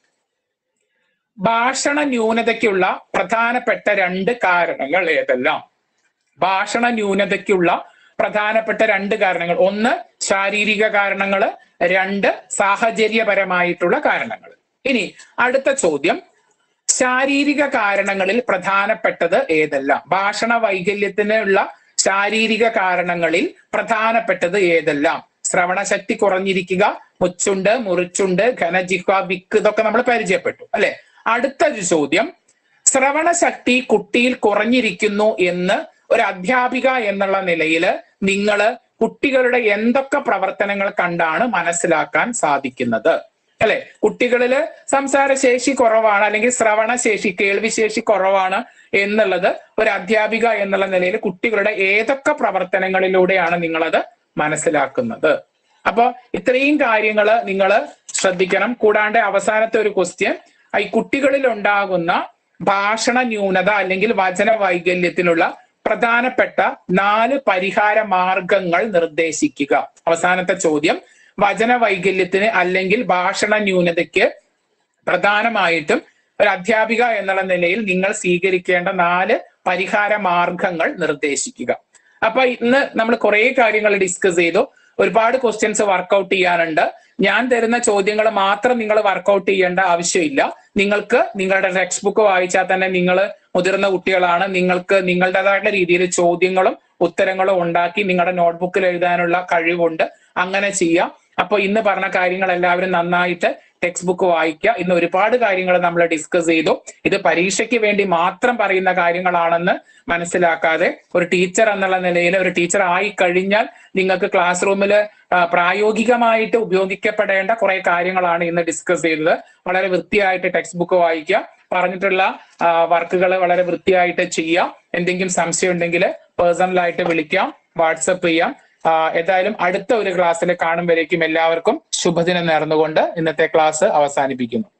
[SPEAKER 1] ഭാഷണ ന്യൂനതയ്ക്കുള്ള പ്രധാനപ്പെട്ട രണ്ട് കാരണങ്ങൾ ഏതെല്ലാം ഭാഷണ ന്യൂനതയ്ക്കുള്ള പ്രധാനപ്പെട്ട രണ്ട് കാരണങ്ങൾ ഒന്ന് ശാരീരിക കാരണങ്ങൾ രണ്ട് സാഹചര്യപരമായിട്ടുള്ള കാരണങ്ങൾ ഇനി അടുത്ത ചോദ്യം ശാരീരിക കാരണങ്ങളിൽ പ്രധാനപ്പെട്ടത് ഏതെല്ലാം ഭാഷണ വൈകല്യത്തിനുള്ള ശാരീരിക കാരണങ്ങളിൽ പ്രധാനപ്പെട്ടത് ഏതെല്ലാം ശ്രവണശക്തി കുറഞ്ഞിരിക്കുക മുച്ചുണ്ട് മുറിച്ചുണ്ട് ഘനജിഹ്വ വിക്ക് ഇതൊക്കെ നമ്മൾ പരിചയപ്പെട്ടു അല്ലെ അടുത്തൊരു ചോദ്യം ശ്രവണശക്തി കുട്ടിയിൽ കുറഞ്ഞിരിക്കുന്നു എന്ന് ഒരു അധ്യാപിക എന്നുള്ള നിലയിൽ നിങ്ങൾ കുട്ടികളുടെ എന്തൊക്കെ പ്രവർത്തനങ്ങൾ കണ്ടാണ് മനസ്സിലാക്കാൻ സാധിക്കുന്നത് അല്ലെ കുട്ടികളില് സംസാരശേഷി കുറവാണ് അല്ലെങ്കിൽ ശ്രവണശേഷി കേൾവിശേഷി കുറവാണ് എന്നുള്ളത് ഒരു അധ്യാപിക എന്നുള്ള നിലയിൽ കുട്ടികളുടെ ഏതൊക്കെ പ്രവർത്തനങ്ങളിലൂടെയാണ് നിങ്ങളത് മനസ്സിലാക്കുന്നത് അപ്പൊ ഇത്രയും കാര്യങ്ങൾ നിങ്ങൾ ശ്രദ്ധിക്കണം കൂടാണ്ട് അവസാനത്തെ ഒരു ക്വസ്റ്റ്യൻ ഈ കുട്ടികളിൽ ഉണ്ടാകുന്ന ഭാഷണ ന്യൂനത അല്ലെങ്കിൽ വചന വൈകല്യത്തിനുള്ള പ്രധാനപ്പെട്ട നാല് പരിഹാര മാർഗങ്ങൾ നിർദ്ദേശിക്കുക അവസാനത്തെ ചോദ്യം വചന വൈകല്യത്തിന് അല്ലെങ്കിൽ ഭാഷണ ന്യൂനതയ്ക്ക് പ്രധാനമായിട്ടും ഒരു അധ്യാപിക എന്നുള്ള നിലയിൽ നിങ്ങൾ സ്വീകരിക്കേണ്ട നാല് പരിഹാര മാർഗങ്ങൾ നിർദ്ദേശിക്കുക അപ്പൊ ഇന്ന് നമ്മൾ കുറെ കാര്യങ്ങൾ ഡിസ്കസ് ചെയ്തു ഒരുപാട് ക്വസ്റ്റ്യൻസ് വർക്കൗട്ട് ചെയ്യാനുണ്ട് ഞാൻ തരുന്ന ചോദ്യങ്ങൾ മാത്രം നിങ്ങൾ വർക്കൗട്ട് ചെയ്യേണ്ട ആവശ്യമില്ല നിങ്ങൾക്ക് നിങ്ങളുടെ ടെക്സ്റ്റ് ബുക്ക് വായിച്ചാൽ തന്നെ നിങ്ങൾ മുതിർന്ന കുട്ടികളാണ് നിങ്ങൾക്ക് നിങ്ങളുടേതായിട്ടുള്ള രീതിയിൽ ചോദ്യങ്ങളും ഉത്തരങ്ങളും ഉണ്ടാക്കി നിങ്ങളുടെ നോട്ട്ബുക്കിൽ എഴുതാനുള്ള കഴിവുണ്ട് അങ്ങനെ ചെയ്യാം അപ്പൊ ഇന്ന് പറഞ്ഞ കാര്യങ്ങൾ എല്ലാവരും നന്നായിട്ട് ടെക്സ്റ്റ് ബുക്ക് വായിക്കുക ഇന്ന് ഒരുപാട് കാര്യങ്ങൾ നമ്മൾ ഡിസ്കസ് ചെയ്തു ഇത് പരീക്ഷയ്ക്ക് വേണ്ടി മാത്രം പറയുന്ന കാര്യങ്ങളാണെന്ന് മനസ്സിലാക്കാതെ ഒരു ടീച്ചർ എന്നുള്ള നിലയിൽ ഒരു ടീച്ചർ ആയി കഴിഞ്ഞാൽ നിങ്ങൾക്ക് ക്ലാസ് റൂമിൽ പ്രായോഗികമായിട്ട് ഉപയോഗിക്കപ്പെടേണ്ട കുറെ കാര്യങ്ങളാണ് ഇന്ന് ഡിസ്കസ് ചെയ്തത് വളരെ വൃത്തിയായിട്ട് ടെക്സ്റ്റ് ബുക്ക് വായിക്കുക പറഞ്ഞിട്ടുള്ള വർക്കുകൾ വളരെ വൃത്തിയായിട്ട് ചെയ്യാം എന്തെങ്കിലും സംശയം ഉണ്ടെങ്കിൽ പേഴ്സണലായിട്ട് വിളിക്കാം വാട്സപ്പ് ചെയ്യാം ഏതായാലും അടുത്ത ഒരു ക്ലാസ്സിൽ കാണുമ്പോഴേക്കും എല്ലാവർക്കും ശുഭദിനം നേർന്നുകൊണ്ട് ഇന്നത്തെ ക്ലാസ് അവസാനിപ്പിക്കുന്നു